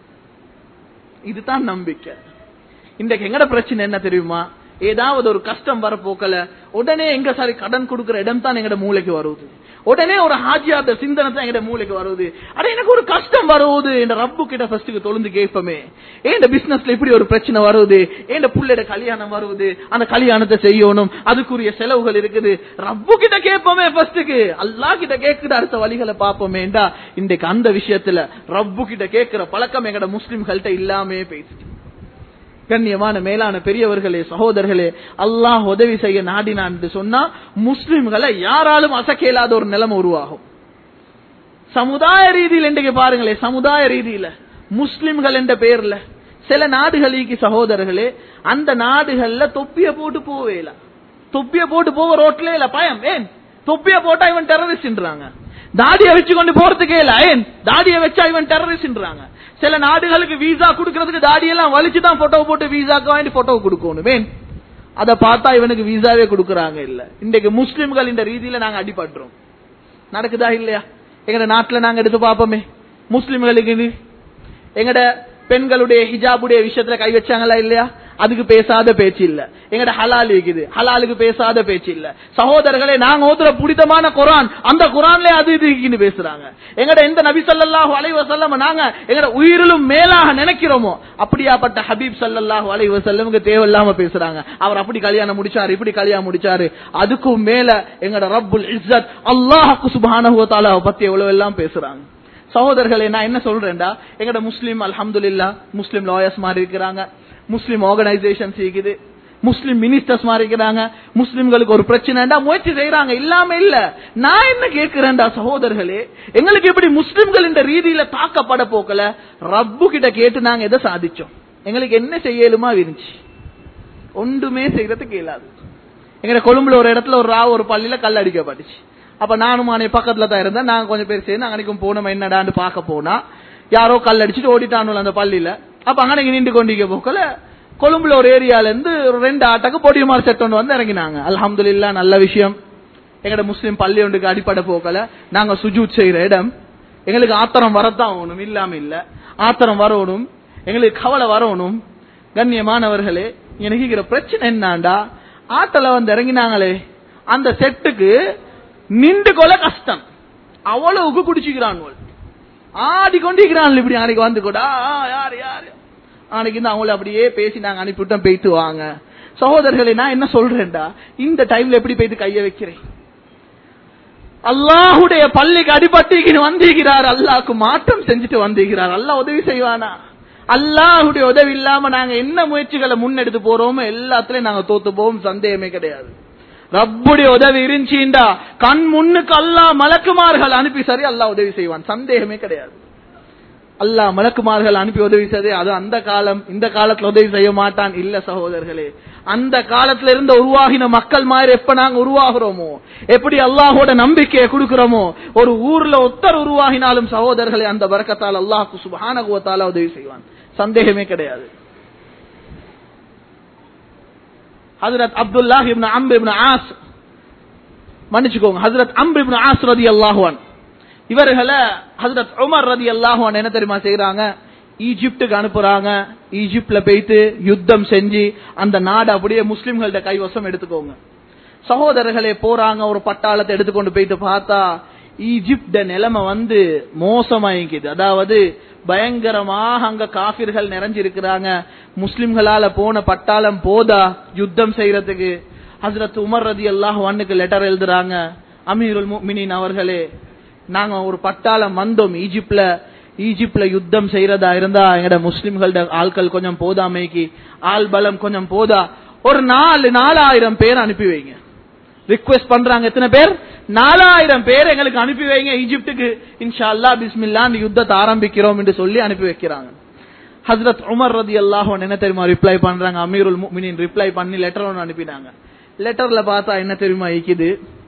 இதுதான் நம்பிக்கை இன்றைக்கு எங்கட பிரச்சனை என்ன தெரியுமா ஏதாவது ஒரு கஷ்டம் வரப்போக்கல உடனே எங்க சாரி கடன் கொடுக்கிற இடம் தான் எங்கட மூளைக்கு வருது உடனே ஒரு ஹாஜியாத சிந்தனை தான் எங்கட மூளைக்கு வருது அட எனக்கு ஒரு கஷ்டம் வருவது என்ற ரப்பு கிட்ட ஃபர்ஸ்ட்டுக்கு தொழுந்து கேட்போமே ஏன் பிசினஸ்ல இப்படி ஒரு பிரச்சனை வருது ஏன் புள்ளைட கல்யாணம் வருது அந்த கல்யாணத்தை செய்யணும் அதுக்குரிய செலவுகள் இருக்குது ரப்பு கிட்ட கேட்போமே ஃபர்ஸ்ட்டுக்கு அல்லா கிட்ட கேட்கிற அடுத்த வழிகளை பார்ப்போமேண்டா இன்றைக்கு அந்த விஷயத்துல ரப்பு கிட்ட கேட்கிற பழக்கம் எங்கட முஸ்லிம்கள்ட்ட இல்லாமே பேசிட்டு கண்ணியமான மேலான பெரியவர்களே சகோதரர்களே அல்லாஹ் உதவி செய்ய நாடினான் என்று சொன்னா முஸ்லிம்களை யாராலும் அசக்க இயலாத ஒரு நிலைமை உருவாகும் சமுதாய ரீதியில் இன்றைக்கு பாருங்களே சமுதாய ரீதியில முஸ்லிம்கள் என்ற பெயர்ல சில நாடுகளுக்கு சகோதரர்களே அந்த நாடுகள்ல தொப்பிய போட்டு போவேல தொப்பிய போட்டு போக ரோட்ல இல்ல பயம் ஏன் தொப்பிய போட்டா இவன் டெரரிஸ்ட்ன்றாங்க தாடிய வச்சு கொண்டு போறதுக்கே இல்ல ஏன் தாடிய வச்சா இவன் டெரரிஸ்ட்ன்றாங்க சில நாடுகளுக்கு விசா கொடுக்கறதுக்கு தாடியெல்லாம் வலிச்சு தான் போட்டோ போட்டு விசாக்கு வாங்கி போட்டோ கொடுக்கணும் ஏன் அதை பார்த்தா இவனுக்கு விசாவே கொடுக்கறாங்க இல்ல இன்றைக்கு முஸ்லிம்கள் இந்த ரீதியில நாங்க அடிபடுறோம் நடக்குதா இல்லையா எங்கட நாட்டுல நாங்க எடுத்து பார்ப்போமே முஸ்லிம்களுக்கு இது எங்கட பெண்களுடைய ஹிஜாபுடைய விஷயத்துல கை வச்சாங்களா இல்லையா அதுக்கு பேசாத பேச்சு இல்ல எங்கட ஹலால் இருக்குது ஹலாலுக்கு பேசாத பேச்சு இல்ல சகோதரர்களே நாங்க ஓதுற புனிதமான குரான் அந்த குரான்ல அது இது இருக்குன்னு பேசுறாங்க எங்கட எந்த நபி ஸல்லல்லாஹு அலைஹி வஸல்லம் நாங்க எங்கட உயிரிலும் மேலாக நினைக்கிறோமோ அப்படியாப்பட்ட ஹபீப் ஸல்லல்லாஹு அலைஹி வஸல்லமுக்கு தேவையில்லாம பேசுறாங்க அவர் அப்படி கல்யாணம் முடிச்சாரு இப்படி கல்யாணம் முடிச்சாரு அதுக்கும் மேல எங்கட ரப்புல் இஸ்ஸத் அல்லாஹ் சுப்ஹானஹு வ தஆலா பத்தி எவ்வளவு எல்லாம் பேசுறாங்க சகோதரர்களே நான் என்ன சொல்றேன்டா எங்கட முஸ்லீம் அல்ஹம்துலில்லா முஸ்லீம் லாயர்ஸ் மாதிரி இருக்கிறாங்க முஸ்லீம் ஆர்கனைசேஷன்ஸ் இருக்குது முஸ்லிம் மினிஸ்டர்ஸ் மாதிரி இருக்கிறாங்க முஸ்லிம்களுக்கு ஒரு பிரச்சனைடா முயற்சி செய்யறாங்க இல்லாம இல்ல நான் என்ன கேட்கிறேன்டா சகோதரர்களே எங்களுக்கு எப்படி முஸ்லிம்கள் இந்த ரீதியில தாக்கப்பட போக்கல ரப்பு கிட்ட கேட்டு நாங்க எதை சாதிச்சோம் எங்களுக்கு என்ன செய்யலுமா இருந்துச்சு ஒன்றுமே செய்யறதுக்கு இயலாது எங்க கொழும்புல ஒரு இடத்துல ஒரு ரா ஒரு பள்ளியில கல் அடிக்கப்பட்டுச்சு அப்ப நானும் அன்னை பக்கத்துல தான் இருந்தேன் நாங்க கொஞ்சம் பேர் சேர்ந்து அன்னைக்கும் போனோம் என்னடான்னு பார்க்க போனா யாரோ கல் அடிச்சுட்டு ஓடிட்டானுல அந்த பள்ளியில அப்ப அங்கனைக்கு நின்று கொண்டிருக்க போக்கல கொழும்புல ஒரு ஏரியால இருந்து ஒரு ரெண்டு ஆட்டக்கு பொடியுமார் செட் ஒன்று வந்து இறங்கினாங்க அல்ஹம்துலில்லா நல்ல விஷயம் எங்கட முஸ்லீம் பள்ளி ஒன்றுக்கு அடிப்படை போக்கல நாங்க சுஜூத் செய்யற இடம் எங்களுக்கு ஆத்திரம் வரத்தான் ஆகணும் இல்லாம இல்ல ஆத்திரம் வரணும் எங்களுக்கு கவலை வரணும் கண்ணியமானவர்களே எனக்கு இருக்கிற பிரச்சனை என்னாண்டா ஆட்டல வந்து இறங்கினாங்களே அந்த செட்டுக்கு நின்று கொள்ள கஷ்டம் அவ்வளவுக்கு குடிச்சுக்கிறான் ஆடிக்கொண்டிருக்கிறான் இப்படி அன்னைக்கு வந்து கூட ஆ, யார் யார் அன்னைக்கு இருந்து அவங்கள அப்படியே பேசி நாங்க அனுப்பிவிட்டோம் போயிட்டு வாங்க சகோதரர்களே நான் என்ன சொல்றேன்டா இந்த டைம்ல எப்படி போயிட்டு கைய வைக்கிறேன் அல்லாஹுடைய பள்ளிக்கு அடிபட்டு வந்திருக்கிறார் அல்லாஹ்க்கு மாற்றம் செஞ்சுட்டு வந்திருக்கிறார் அல்லாஹ் உதவி செய்வானா அல்லாஹுடைய உதவி இல்லாம நாங்க என்ன முயற்சிகளை முன்னெடுத்து போறோமோ எல்லாத்துலயும் நாங்க தோத்து போவோம் சந்தேகமே கிடையாது ரப்புடைய உதவி இருந்துச்சுண்டா கண் முன்னுக்கு அல்லாஹ் மலக்குமார்கள் அனுப்பி சரி அல்லாஹ் உதவி செய்வான் சந்தேகமே கிடையாது அல்லாஹ் மலக்குமார்கள் அனுப்பி உதவி செய்து அது அந்த காலம் இந்த காலத்துல உதவி செய்ய மாட்டான் இல்ல சகோதரர்களே அந்த காலத்துல இருந்த உருவாகின மக்கள் மாதிரி எப்ப நாங்க உருவாகிறோமோ எப்படி அல்லாஹோட நம்பிக்கையை கொடுக்கிறோமோ ஒரு ஊர்ல ஒத்தர் உருவாகினாலும் சகோதரர்களே அந்த வரக்கத்தால் அல்லாஹ் சுபஹானகுவத்தால உதவி செய்வான் சந்தேகமே கிடையாது Hazrat Abdullah ibn Amr ibn As மன்னிச்சுக்கோங்க ஹஜரத் அம்ர் இப்னு ஆஸ் ரதி அல்லாஹுவான் இவர்களை ஹஜரத் உமர் ரதி அல்லாஹுவான் என்ன தெரியுமா செய்யறாங்க ஈஜிப்டுக்கு அனுப்புறாங்க ஈஜிப்ட்ல போயிட்டு யுத்தம் செஞ்சு அந்த நாடு அப்படியே முஸ்லிம்கள்ட்ட கைவசம் எடுத்துக்கோங்க சகோதரர்களே போறாங்க ஒரு பட்டாளத்தை எடுத்துக்கொண்டு போயிட்டு பார்த்தா ஈஜிப்ட நிலைமை வந்து மோசமாயிக்குது அதாவது பயங்கரமாக அங்க காபிர்கள் நிறைஞ்சிருக்கிறாங்க முஸ்லிம்களால போன பட்டாளம் போதா யுத்தம் செய்யறதுக்கு ஹசரத் உமர் ரதி அல்லாஹ் ஒன்னுக்கு லெட்டர் எழுதுறாங்க அமீருல் முஃமினீன் அவர்களே நாங்க ஒரு பட்டாளம் வந்தோம் ஈஜிப்ட்ல ஈஜிப்ட்ல யுத்தம் செய்யறதா இருந்தா எங்கட முஸ்லிம்களோட ஆட்கள் கொஞ்சம் போதாமைக்கு ஆள் பலம் கொஞ்சம் போதா ஒரு நாலு நாலாயிரம் பேர் அனுப்பி வைங்க ரிக்வெஸ்ட் பண்றாங்க எத்தனை பேர் நாலாயிரம் பேர் எங்களுக்கு அனுப்பி வைங்க ஈஜிப்டுக்கு இன்ஷா அல்லா பிஸ்மில்லா இந்த யுத்தத்தை ஆரம்பிக்கிறோம் என்று சொல்லி அனுப்பி வைக்கிறாங்க ஹசரத் உமர் ரதி அல்லாஹ் என்ன தெரியுமா ரிப்ளை பண்றாங்க அமீருல் முஃமினீன் ரிப்ளை பண்ணி லெட்டர் ஒன்று அனுப்பினாங்க லெட்டர்ல பார்த்தா என்ன தெரியுமா ஈக்குது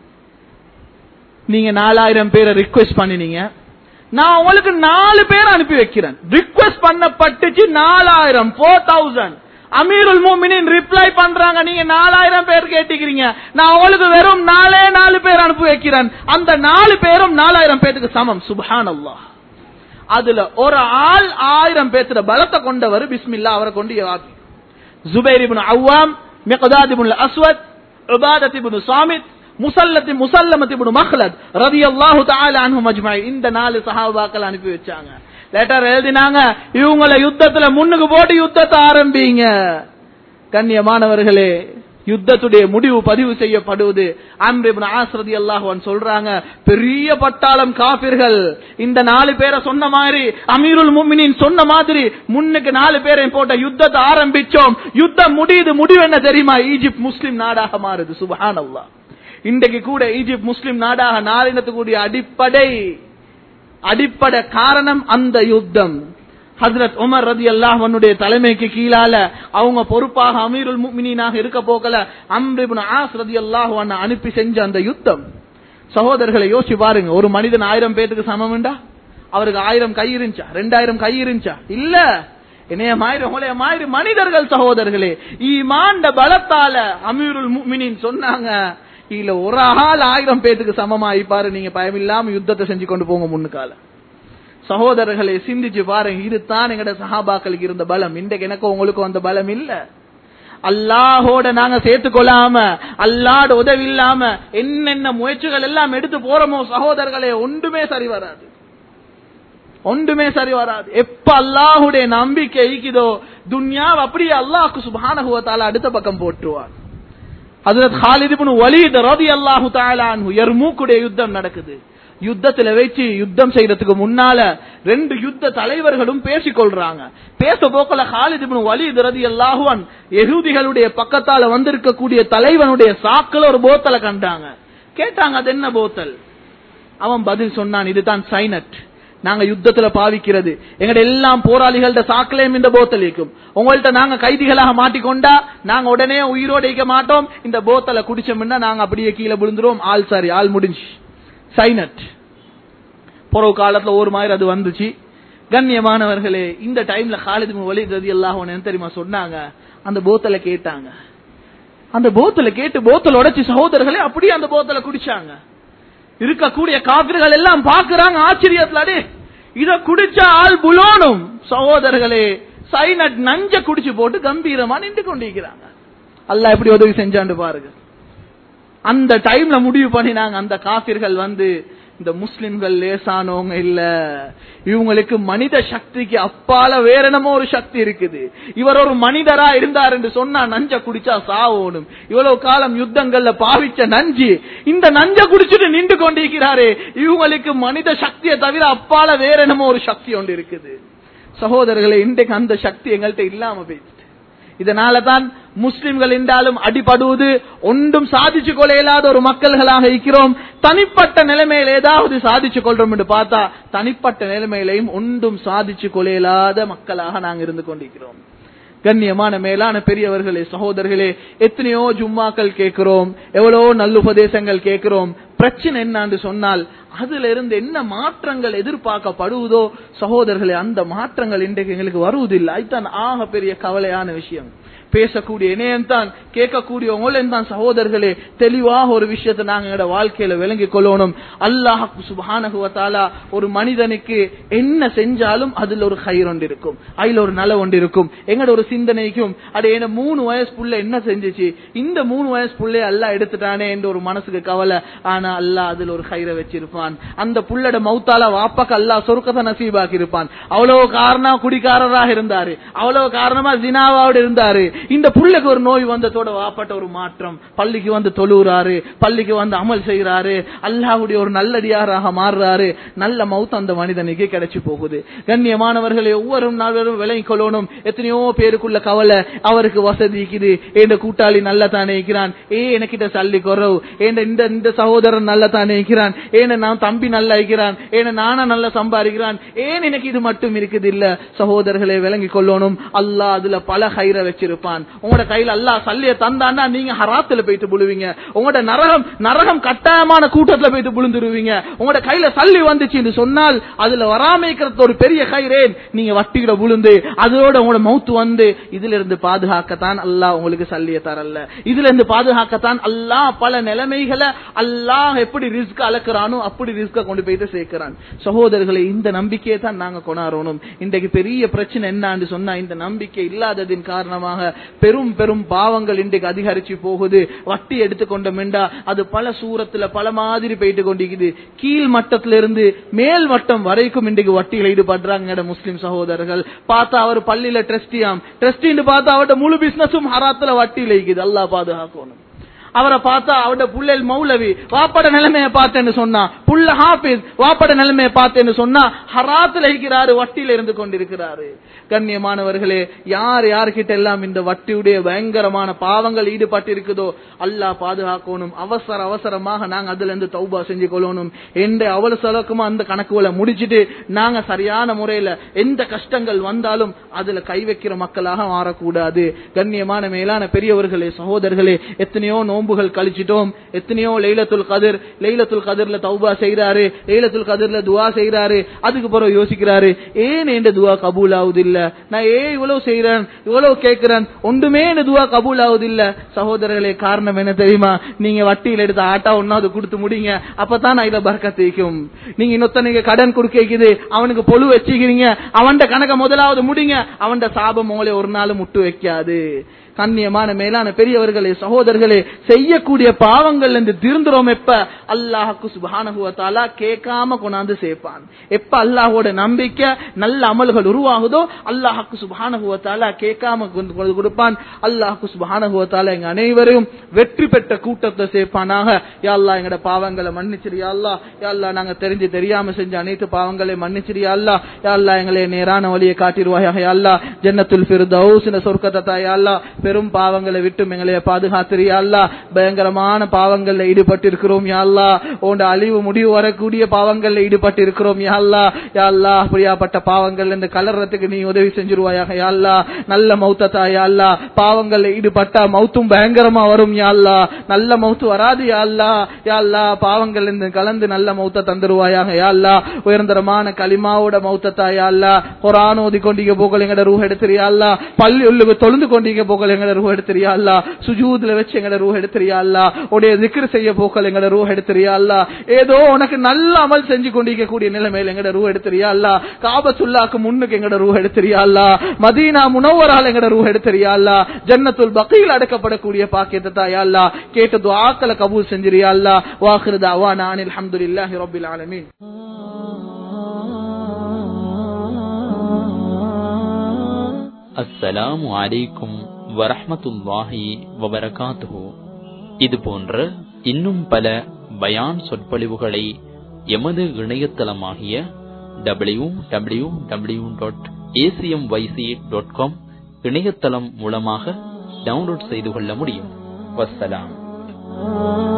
நீங்க நாலாயிரம் பேரை ரிக்வெஸ்ட் பண்ணினீங்க நான் உங்களுக்கு நாலு பேர் அனுப்பி வைக்கிறேன் ரிக்வெஸ்ட் பண்ணப்பட்டுச்சு நாலாயிரம் போர் தௌசண்ட் அமீருல் மோமினின் ரிப்ளை பண்றாங்க நீங்க நாலாயிரம் பேர் கேட்டுக்கிறீங்க நான் உங்களுக்கு வெறும் நாலே நாலு பேர் அனுப்பி வைக்கிறேன் அந்த நாலு பேரும் நாலாயிரம் பேருக்கு சமம் சுபஹான் அல்லாஹ் அதுல ஒரு ஆள் ஆயிரம் பேத்துல பலத்தை கொண்டவர் பிஸ்மில்லா அவரை கொண்டு வாக்கி Zubair ibn Awwam Miqdad ibn Aswad Ubadah ibn Samit முசல்லத்தி முசல்லமத் இப்னு மஹ்லத் ரலியல்லாஹு தஆலா அன்ஹும் அஜ்மஈன் இந்த நாலு சஹாபாக்கள் அனுப்பி வச்சாங்க லெட்டர் எழுதினாங்க இவங்கள யுத்தத்துல முன்னுக்கு போட்டு யுத்தத்தை ஆரம்பிங்க கண்ணியமானவர்களே யுத்தத்துடைய முடிவு பதிவு செய்யப்படுவது அம்ரிபின் ஆஸ்ரதி அல்லாஹுவன் சொல்றாங்க பெரிய பட்டாளம் காபிர்கள் இந்த நாலு பேரை சொன்ன மாதிரி அமீருல் முமினின் சொன்ன மாதிரி முன்னுக்கு நாலு பேரை போட்ட யுத்தத்தை ஆரம்பிச்சோம் யுத்தம் முடியுது முடிவு என்ன தெரியுமா ஈஜிப்ட் முஸ்லிம் நாடாக மாறுது சுபஹான் அல்லாஹ் இன்றைக்கு கூட ஈஜிப்ட் முஸ்லிம் நாடாக நாரினத்துக்குரிய அடிப்படை அடிப்படை காரணம் அந்த யுத்தம் ஹசரத் உமர் ரதி அல்லாஹனுடைய தலைமைக்கு கீழால அவங்க பொறுப்பாக அமீருல் முக்மினாக இருக்க போகல அம்ரிபுன் ஆஸ் ரதி அல்லாஹ் அனுப்பி செஞ்ச அந்த யுத்தம் சகோதரர்களை யோசிச்சு பாருங்க ஒரு மனிதன் ஆயிரம் பேத்துக்கு சமம்டா அவருக்கு ஆயிரம் கை இருந்துச்சா ரெண்டாயிரம் கை இருந்துச்சா இல்ல என்னைய மாயிரம் உங்களைய மாயிரம் மனிதர்கள் சகோதரர்களே ஈமாண்ட பலத்தால அமீருல் முக்மினின் சொன்னாங்க இல்ல ஒரு ஆள் ஆயிரம் பேத்துக்கு சமமாயிப்பாரு நீங்க பயமில்லாம யுத்தத்தை செஞ்சு கொண்டு போங்க முன்னுக்கால சகோதரர்களை சிந்திச்சு பாருங்க இதுதான் எங்கட சஹாபாக்களுக்கு இருந்த பலம் இன்றைக்கு எனக்கு உங்களுக்கு அந்த பலம் இல்ல அல்லாஹோட நாங்க சேர்த்துக்கொள்ளாம அல்லாட உதவி இல்லாம என்னென்ன முயற்சிகள் எல்லாம் எடுத்து போறோமோ சகோதரர்களே ஒன்றுமே சரி வராது ஒன்றுமே சரி வராது எப்ப அல்லாஹுடைய நம்பிக்கை ஈக்குதோ துன்யாவை அப்படியே அல்லாஹ்க்கு சுபானகுவத்தால அடுத்த பக்கம் போட்டுருவார் ஹசரத் ஹாலித் இப்னு வலீத் ரலியல்லாஹு தஆலா அன்ஹு யர்மூக்குடைய யுத்தம் நடக்குது யுத்தத்துல வச்சு யுத்தம் செய்யறதுக்கு முன்னால ரெண்டு யுத்த தலைவர்களும் பேசிக் கொள்றாங்க பேச போக்கல ஹாலித் இப்னு வலீத் ரலியல்லாஹு அன் யஹூதிகளுடைய பக்கத்தால வந்திருக்கக்கூடிய தலைவனுடைய சாக்குல ஒரு போத்தலை கண்டாங்க கேட்டாங்க அது என்ன போத்தல் அவன் பதில் சொன்னான் இதுதான் சைனட் நாங்க யுத்தத்துல பாவிக்கிறது எங்கட எல்லாம் போராளிகள்ட சாக்கலையும் இந்த போத்தல் இருக்கும் உங்கள்ட்ட நாங்க கைதிகளாக மாட்டிக்கொண்டா நாங்க உடனே உயிரோட இருக்க மாட்டோம் இந்த போத்தலை குடிச்சோம்னா நாங்க அப்படியே கீழே விழுந்துருவோம் ஆள் சாரி ஆள் முடிஞ்சு சைனட் புறவு காலத்துல ஒரு மாதிரி அது வந்துச்சு கண்ணியமானவர்களே இந்த டைம்ல காலிது வலி ரதி எல்லாம் என்ன தெரியுமா சொன்னாங்க அந்த போத்தலை கேட்டாங்க அந்த போத்தலை கேட்டு போத்தல் உடைச்சு சகோதரர்களே அப்படியே அந்த போத்தலை குடிச்சாங்க இருக்கக்கூடிய காபிர்கள் எல்லாம் பாக்குறாங்க ஆச்சரியத்துல அடே இத குடிச்சா ஆள் புலோனும் சகோதரர்களே சைனட் நஞ்ச குடிச்சு போட்டு கம்பீரமா நின்று கொண்டிருக்கிறாங்க அல்லாஹ் எப்படி உதவி செஞ்சாண்டு பாருங்க அந்த டைம்ல முடிவு பண்ணினாங்க அந்த காபிர்கள் வந்து இந்த முஸ்லிம்கள் லேசானவங்க இல்ல இவங்களுக்கு மனித சக்திக்கு அப்பால வேற என்னமோ ஒரு சக்தி இருக்குது இவர் ஒரு மனிதரா இருந்தார் என்று சொன்னா நஞ்ச குடிச்சா சாவோணும் இவ்வளவு காலம் யுத்தங்கள்ல பாவிச்ச நஞ்சு இந்த நஞ்ச குடிச்சிட்டு நின்று கொண்டிருக்கிறாரே இவங்களுக்கு மனித சக்தியை தவிர அப்பால வேற என்னமோ ஒரு சக்தி ஒன்று இருக்குது சகோதரர்களை இன்றைக்கு அந்த சக்தி எங்கள்கிட்ட இல்லாம போயிடுச்சு இதனால தான் முஸ்லிம்கள் என்றாலும் அடிபடுவது ஒன்றும் சாதிச்சு கொள்ள இயலாத ஒரு மக்கள்களாக இருக்கிறோம் தனிப்பட்ட நிலைமையில் ஏதாவது சாதிச்சு கொள்றோம் என்று பார்த்தா தனிப்பட்ட நிலைமையிலையும் ஒன்றும் சாதிச்சு கொள்ள இயலாத மக்களாக நாங்கள் இருந்து கொண்டிருக்கிறோம் கண்ணியமான மேலான பெரியவர்களே சகோதரர்களே எத்தனையோ ஜும்மாக்கள் கேட்கிறோம் எவ்வளவோ நல்லுபதேசங்கள் கேட்கிறோம் பிரச்சனை என்னன்னு சொன்னால் அதுல இருந்து என்ன மாற்றங்கள் எதிர்பார்க்கப்படுவதோ சகோதரர்களே அந்த மாற்றங்கள் இன்றைக்கு எங்களுக்கு வருவதில்லை அதுதான் ஆக பெரிய கவலையான விஷயம் பேசக்கூடிய இணையம் தான் கேட்கக்கூடியவங்களும் தான் சகோதரர்களே தெளிவாக ஒரு விஷயத்தை நாங்க எங்களோட வாழ்க்கையில விளங்கிக் கொள்ளணும் அல்லாஹ் சுபானகுவத்தாலா ஒரு மனிதனுக்கு என்ன செஞ்சாலும் அதுல ஒரு கயிறு ஒன்று இருக்கும் அதுல ஒரு நல ஒன்று இருக்கும் எங்களோட ஒரு சிந்தனைக்கும் அது என்ன மூணு வயசு புள்ள என்ன செஞ்சுச்சு இந்த மூணு வயசு புள்ளைய அல்லா எடுத்துட்டானே என்ற ஒரு மனசுக்கு கவலை ஆனா அல்லாஹ் அதுல ஒரு கயிறை வச்சிருப்பான் அந்த புள்ளட மௌத்தால வாப்பாக்கு அல்லாஹ் சொருக்கத்தை நசீபாக்கி இருப்பான் அவ்வளவு காரணம் குடிக்காரராக இருந்தாரு அவ்வளவு காரணமா ஜினாவோடு இருந்தாரு இந்த புள்ளைக்கு ஒரு நோய் வந்ததோட வாப்பட்ட ஒரு மாற்றம் பள்ளிக்கு வந்து தொழுகிறாரு பள்ளிக்கு வந்து அமல் செய்கிறாரு அல்லாஹ்வுடைய ஒரு நல்லடியாராக மாறுறாரு நல்ல மௌத் அந்த மனிதனுக்கு கிடைச்சு போகுது கண்ணியமானவர்களை ஒவ்வொரு நாளும் விலகி கொள்ளணும் எத்தனையோ பேருக்குள்ள கவலை அவருக்கு வசதி இருக்குது என் கூட்டாளி நல்ல தானே இருக்கிறான் ஏ எனக்கிட்ட சல்லி குறவு ஏன் இந்த இந்த சகோதரன் நல்ல தானே இருக்கிறான் ஏன் நான் தம்பி நல்லா இருக்கிறான் ஏன் நானா நல்லா சம்பாதிக்கிறான் ஏன் எனக்கு இது மட்டும் இருக்குது இல்ல சகோதரர்களை விளங்கி கொள்ளணும் அல்லாஹ் அதுல பல ஹைர வச்சிருப்பான் உங்களோட கையில அல்லாஹ் சல்லிய தந்தான்னா நீங்க ஹராத்துல போயிட்டு புழுவீங்க உங்களோட நரகம் நரகம் கட்டாயமான கூட்டத்துல போயிட்டு புழுந்துருவீங்க உங்களோட கையில சல்லி வந்துச்சு என்று சொன்னால் அதுல வராமைக்கிறது ஒரு பெரிய கயிறேன் நீங்க வட்டிகிட விழுந்து அதோட உங்களோட மவுத்து வந்து இதுல இருந்து பாதுகாக்கத்தான் அல்லாஹ் உங்களுக்கு சல்லிய தரல இதுல இருந்து பாதுகாக்கத்தான் அல்லாஹ் பல நிலைமைகளை அல்லாஹ் எப்படி ரிஸ்க் அளக்குறானோ அப்படி ரிஸ்க கொண்டு போயிட்டு சேர்க்கிறான் சகோதரர்களை இந்த நம்பிக்கையை தான் நாங்க கொண்டாடணும் இன்றைக்கு பெரிய பிரச்சனை என்னன்னு சொன்னா இந்த நம்பிக்கை இல்லாததின் காரணமாக பெரும் பெரும் பாவங்கள் இன்றைக்கு அதிகரிச்சு போகுது வட்டி எடுத்துக்கொண்டோம்டா அது பல சூரத்துல பல மாதிரி போயிட்டு கொண்டிருக்குது கீழ் மட்டத்திலிருந்து இருந்து மேல் மட்டம் வரைக்கும் இன்றைக்கு வட்டியில் ஈடுபடுறாங்க முஸ்லிம் சகோதரர்கள் பார்த்தா அவர் பள்ளியில ட்ரஸ்டியாம் ட்ரஸ்டின்னு பார்த்தா அவர்கிட்ட முழு பிசினஸும் ஹராத்துல வட்டியில் இருக்குது அல்லா பாதுகாக்கணும் அவரை பார்த்தா அவட புள்ளல் மௌலவி வாப்பட நிலைமையை பார்த்தேன்னு சொன்னா புள்ள ஹாபிஸ் வாப்பட நிலைமையை பார்த்தேன்னு சொன்னா ஹராத்துல இருக்கிறாரு வட்டியில இருந்து கொண்டிருக்கிறாரு கண்ணியமானவர்களே யார் யார்கிட்ட எல்லாம் இந்த வட்டியுடைய பயங்கரமான பாவங்கள் ஈடுபட்டு இருக்குதோ அல்லாஹ் பாதுகாக்கணும் அவசர அவசரமாக நாங்க அதுல இருந்து தௌபா செஞ்சு கொள்ளணும் எந்த அவல செலவுக்குமா அந்த கணக்குகளை முடிச்சிட்டு நாங்க சரியான முறையில எந்த கஷ்டங்கள் வந்தாலும் அதுல கை வைக்கிற மக்களாக மாறக்கூடாது கண்ணியமான மேலான பெரியவர்களே சகோதரர்களே எத்தனையோ நோன்புகள் கழிச்சிட்டோம் எத்தனையோ லைலத்துல் கதிர் லைலத்துல் கதிர்ல தௌபா செய்யறாரு லைலத்துல் கதிர்ல துவா செய்யறாரு அதுக்கு பிறகு யோசிக்கிறாரு ஏன் எந்த துவா கபூல் ஆகுது இல்ல நான் ஏன் இவ்வளவு செய்யறேன் இவ்வளவு கேட்கிறேன் ஒன்றுமே இந்த துவா கபூல் ஆகுது இல்ல சகோதரர்களே காரணம் என்ன தெரியுமா நீங்க வட்டியில் எடுத்த ஆட்டா ஒன்னாவது கொடுத்து முடிங்க அப்பதான் நான் இதை பறக்கத்திக்கும் நீங்க இன்னொத்தனைக்கு கடன் கொடுக்கிக்குது அவனுக்கு பொழு வச்சுக்கிறீங்க அவன்ட கணக்க முதலாவது முடிங்க அவன்ட சாபம் உங்களை ஒரு நாள் முட்டு வைக்காது கண்ணியமான மேலான பெரியவர்களே சகோதரர்களே செய்யக்கூடிய பாவங்கள் இருந்து திருந்துறோம் எப்ப அல்லாஹுக்கு சுபானகுவத்தாலா கேட்காம கொண்டாந்து சேர்ப்பான் எப்ப அல்லாஹோட நம்பிக்கை நல்ல அமல்கள் உருவாகுதோ அல்லாஹுக்கு சுபானகுவத்தாலா கேட்காம கொண்டு கொண்டு கொடுப்பான் அல்லாஹுக்கு சுபானகுவத்தாலா எங்க அனைவரையும் வெற்றி பெற்ற கூட்டத்தை சேர்ப்பானாக யாழ்லா எங்கட பாவங்களை மன்னிச்சிரியா அல்லா யாழ்லா நாங்க தெரிஞ்சு தெரியாம செஞ்ச அனைத்து பாவங்களை மன்னிச்சிரியா அல்லா யாழ்லா எங்களை நேரான வழியை காட்டிடுவாயாக யாழ்லா ஜன்னத்துல் ஃபிர்தௌஸ் இந்த சொர்க்கத்தை தாயா பெரும் பாவங்களை விட்டு எங்களை பாதுகாத்திரியா அல்லா பயங்கரமான பாவங்கள்ல ஈடுபட்டு இருக்கிறோம் யாழ்லா உண்ட அழிவு முடிவு வரக்கூடிய பாவங்கள்ல ஈடுபட்டு இருக்கிறோம் யாழ்லா யாழ்லா அப்படியாப்பட்ட பாவங்கள் இந்த கலர்றதுக்கு நீ உதவி செஞ்சிருவாயாக யாழ்லா நல்ல மௌத்தத்தா யாழ்லா பாவங்கள்ல ஈடுபட்டா மௌத்தும் பயங்கரமா வரும் யாழ்லா நல்ல மௌத்து வராது யாழ்லா யாழ்லா பாவங்கள் இந்த கலந்து நல்ல மௌத்த தந்துருவாயாக யாழ்லா உயர்ந்தரமான களிமாவோட மௌத்தத்தா யாழ்லா குரான் ஓதி கொண்டிருக்க போகல் எங்கட ரூஹ் எடுத்துறியா அல்லா பள்ளி உள்ளுக்கு தொழுந்து கொண்டிருக்க போகல் எங்கட ரூஹ் எடுத்துறியா அல்லா சுஜூதுல வச்சு எங்கட ரூஹ் எடுத்துறியா அல்லா உடைய திக்ர் செய்ய போகல் எங்கட ரூஹ் எடுத்துறியா அல்லா ஏதோ உனக்கு நல்ல அமல் செஞ்சு கொண்டிருக்க கூடிய நிலைமையில எங்கட ரூஹ் எடுத்துறியா அல்லா காபத்துல்லாக்கு முன்னுக்கு எங்கட ரூஹ் எடுத்துறியா அல்லா மதீனா முனவரால் எங்கட ரூஹ் எடுத்துறியா அல்லா ஜன்னத்துல் பகையில் அடக்கப்படக்கூடிய பாக்கியத்தை தாயா அல்லா கேட்ட துஆக்களை கபூல் செஞ்சிரியா அல்லா வாஹிரு தஅவானா அனில் ஹம்துலில்லாஹி ரப்பில் ஆலமீன் அஸ்ஸலாமு அலைக்கும் வரஹ்மத்துல்லாஹி வபரகாத்துஹு இது போன்ற இன்னும் பல பயான் சொற்பொழிவுகளை எமது இணையதளமாகிய W W W dot ACM YC dot com இணையதளம் மூலமாக டவுன்லோட் செய்து கொள்ள முடியும் வஸ்ஸலாம்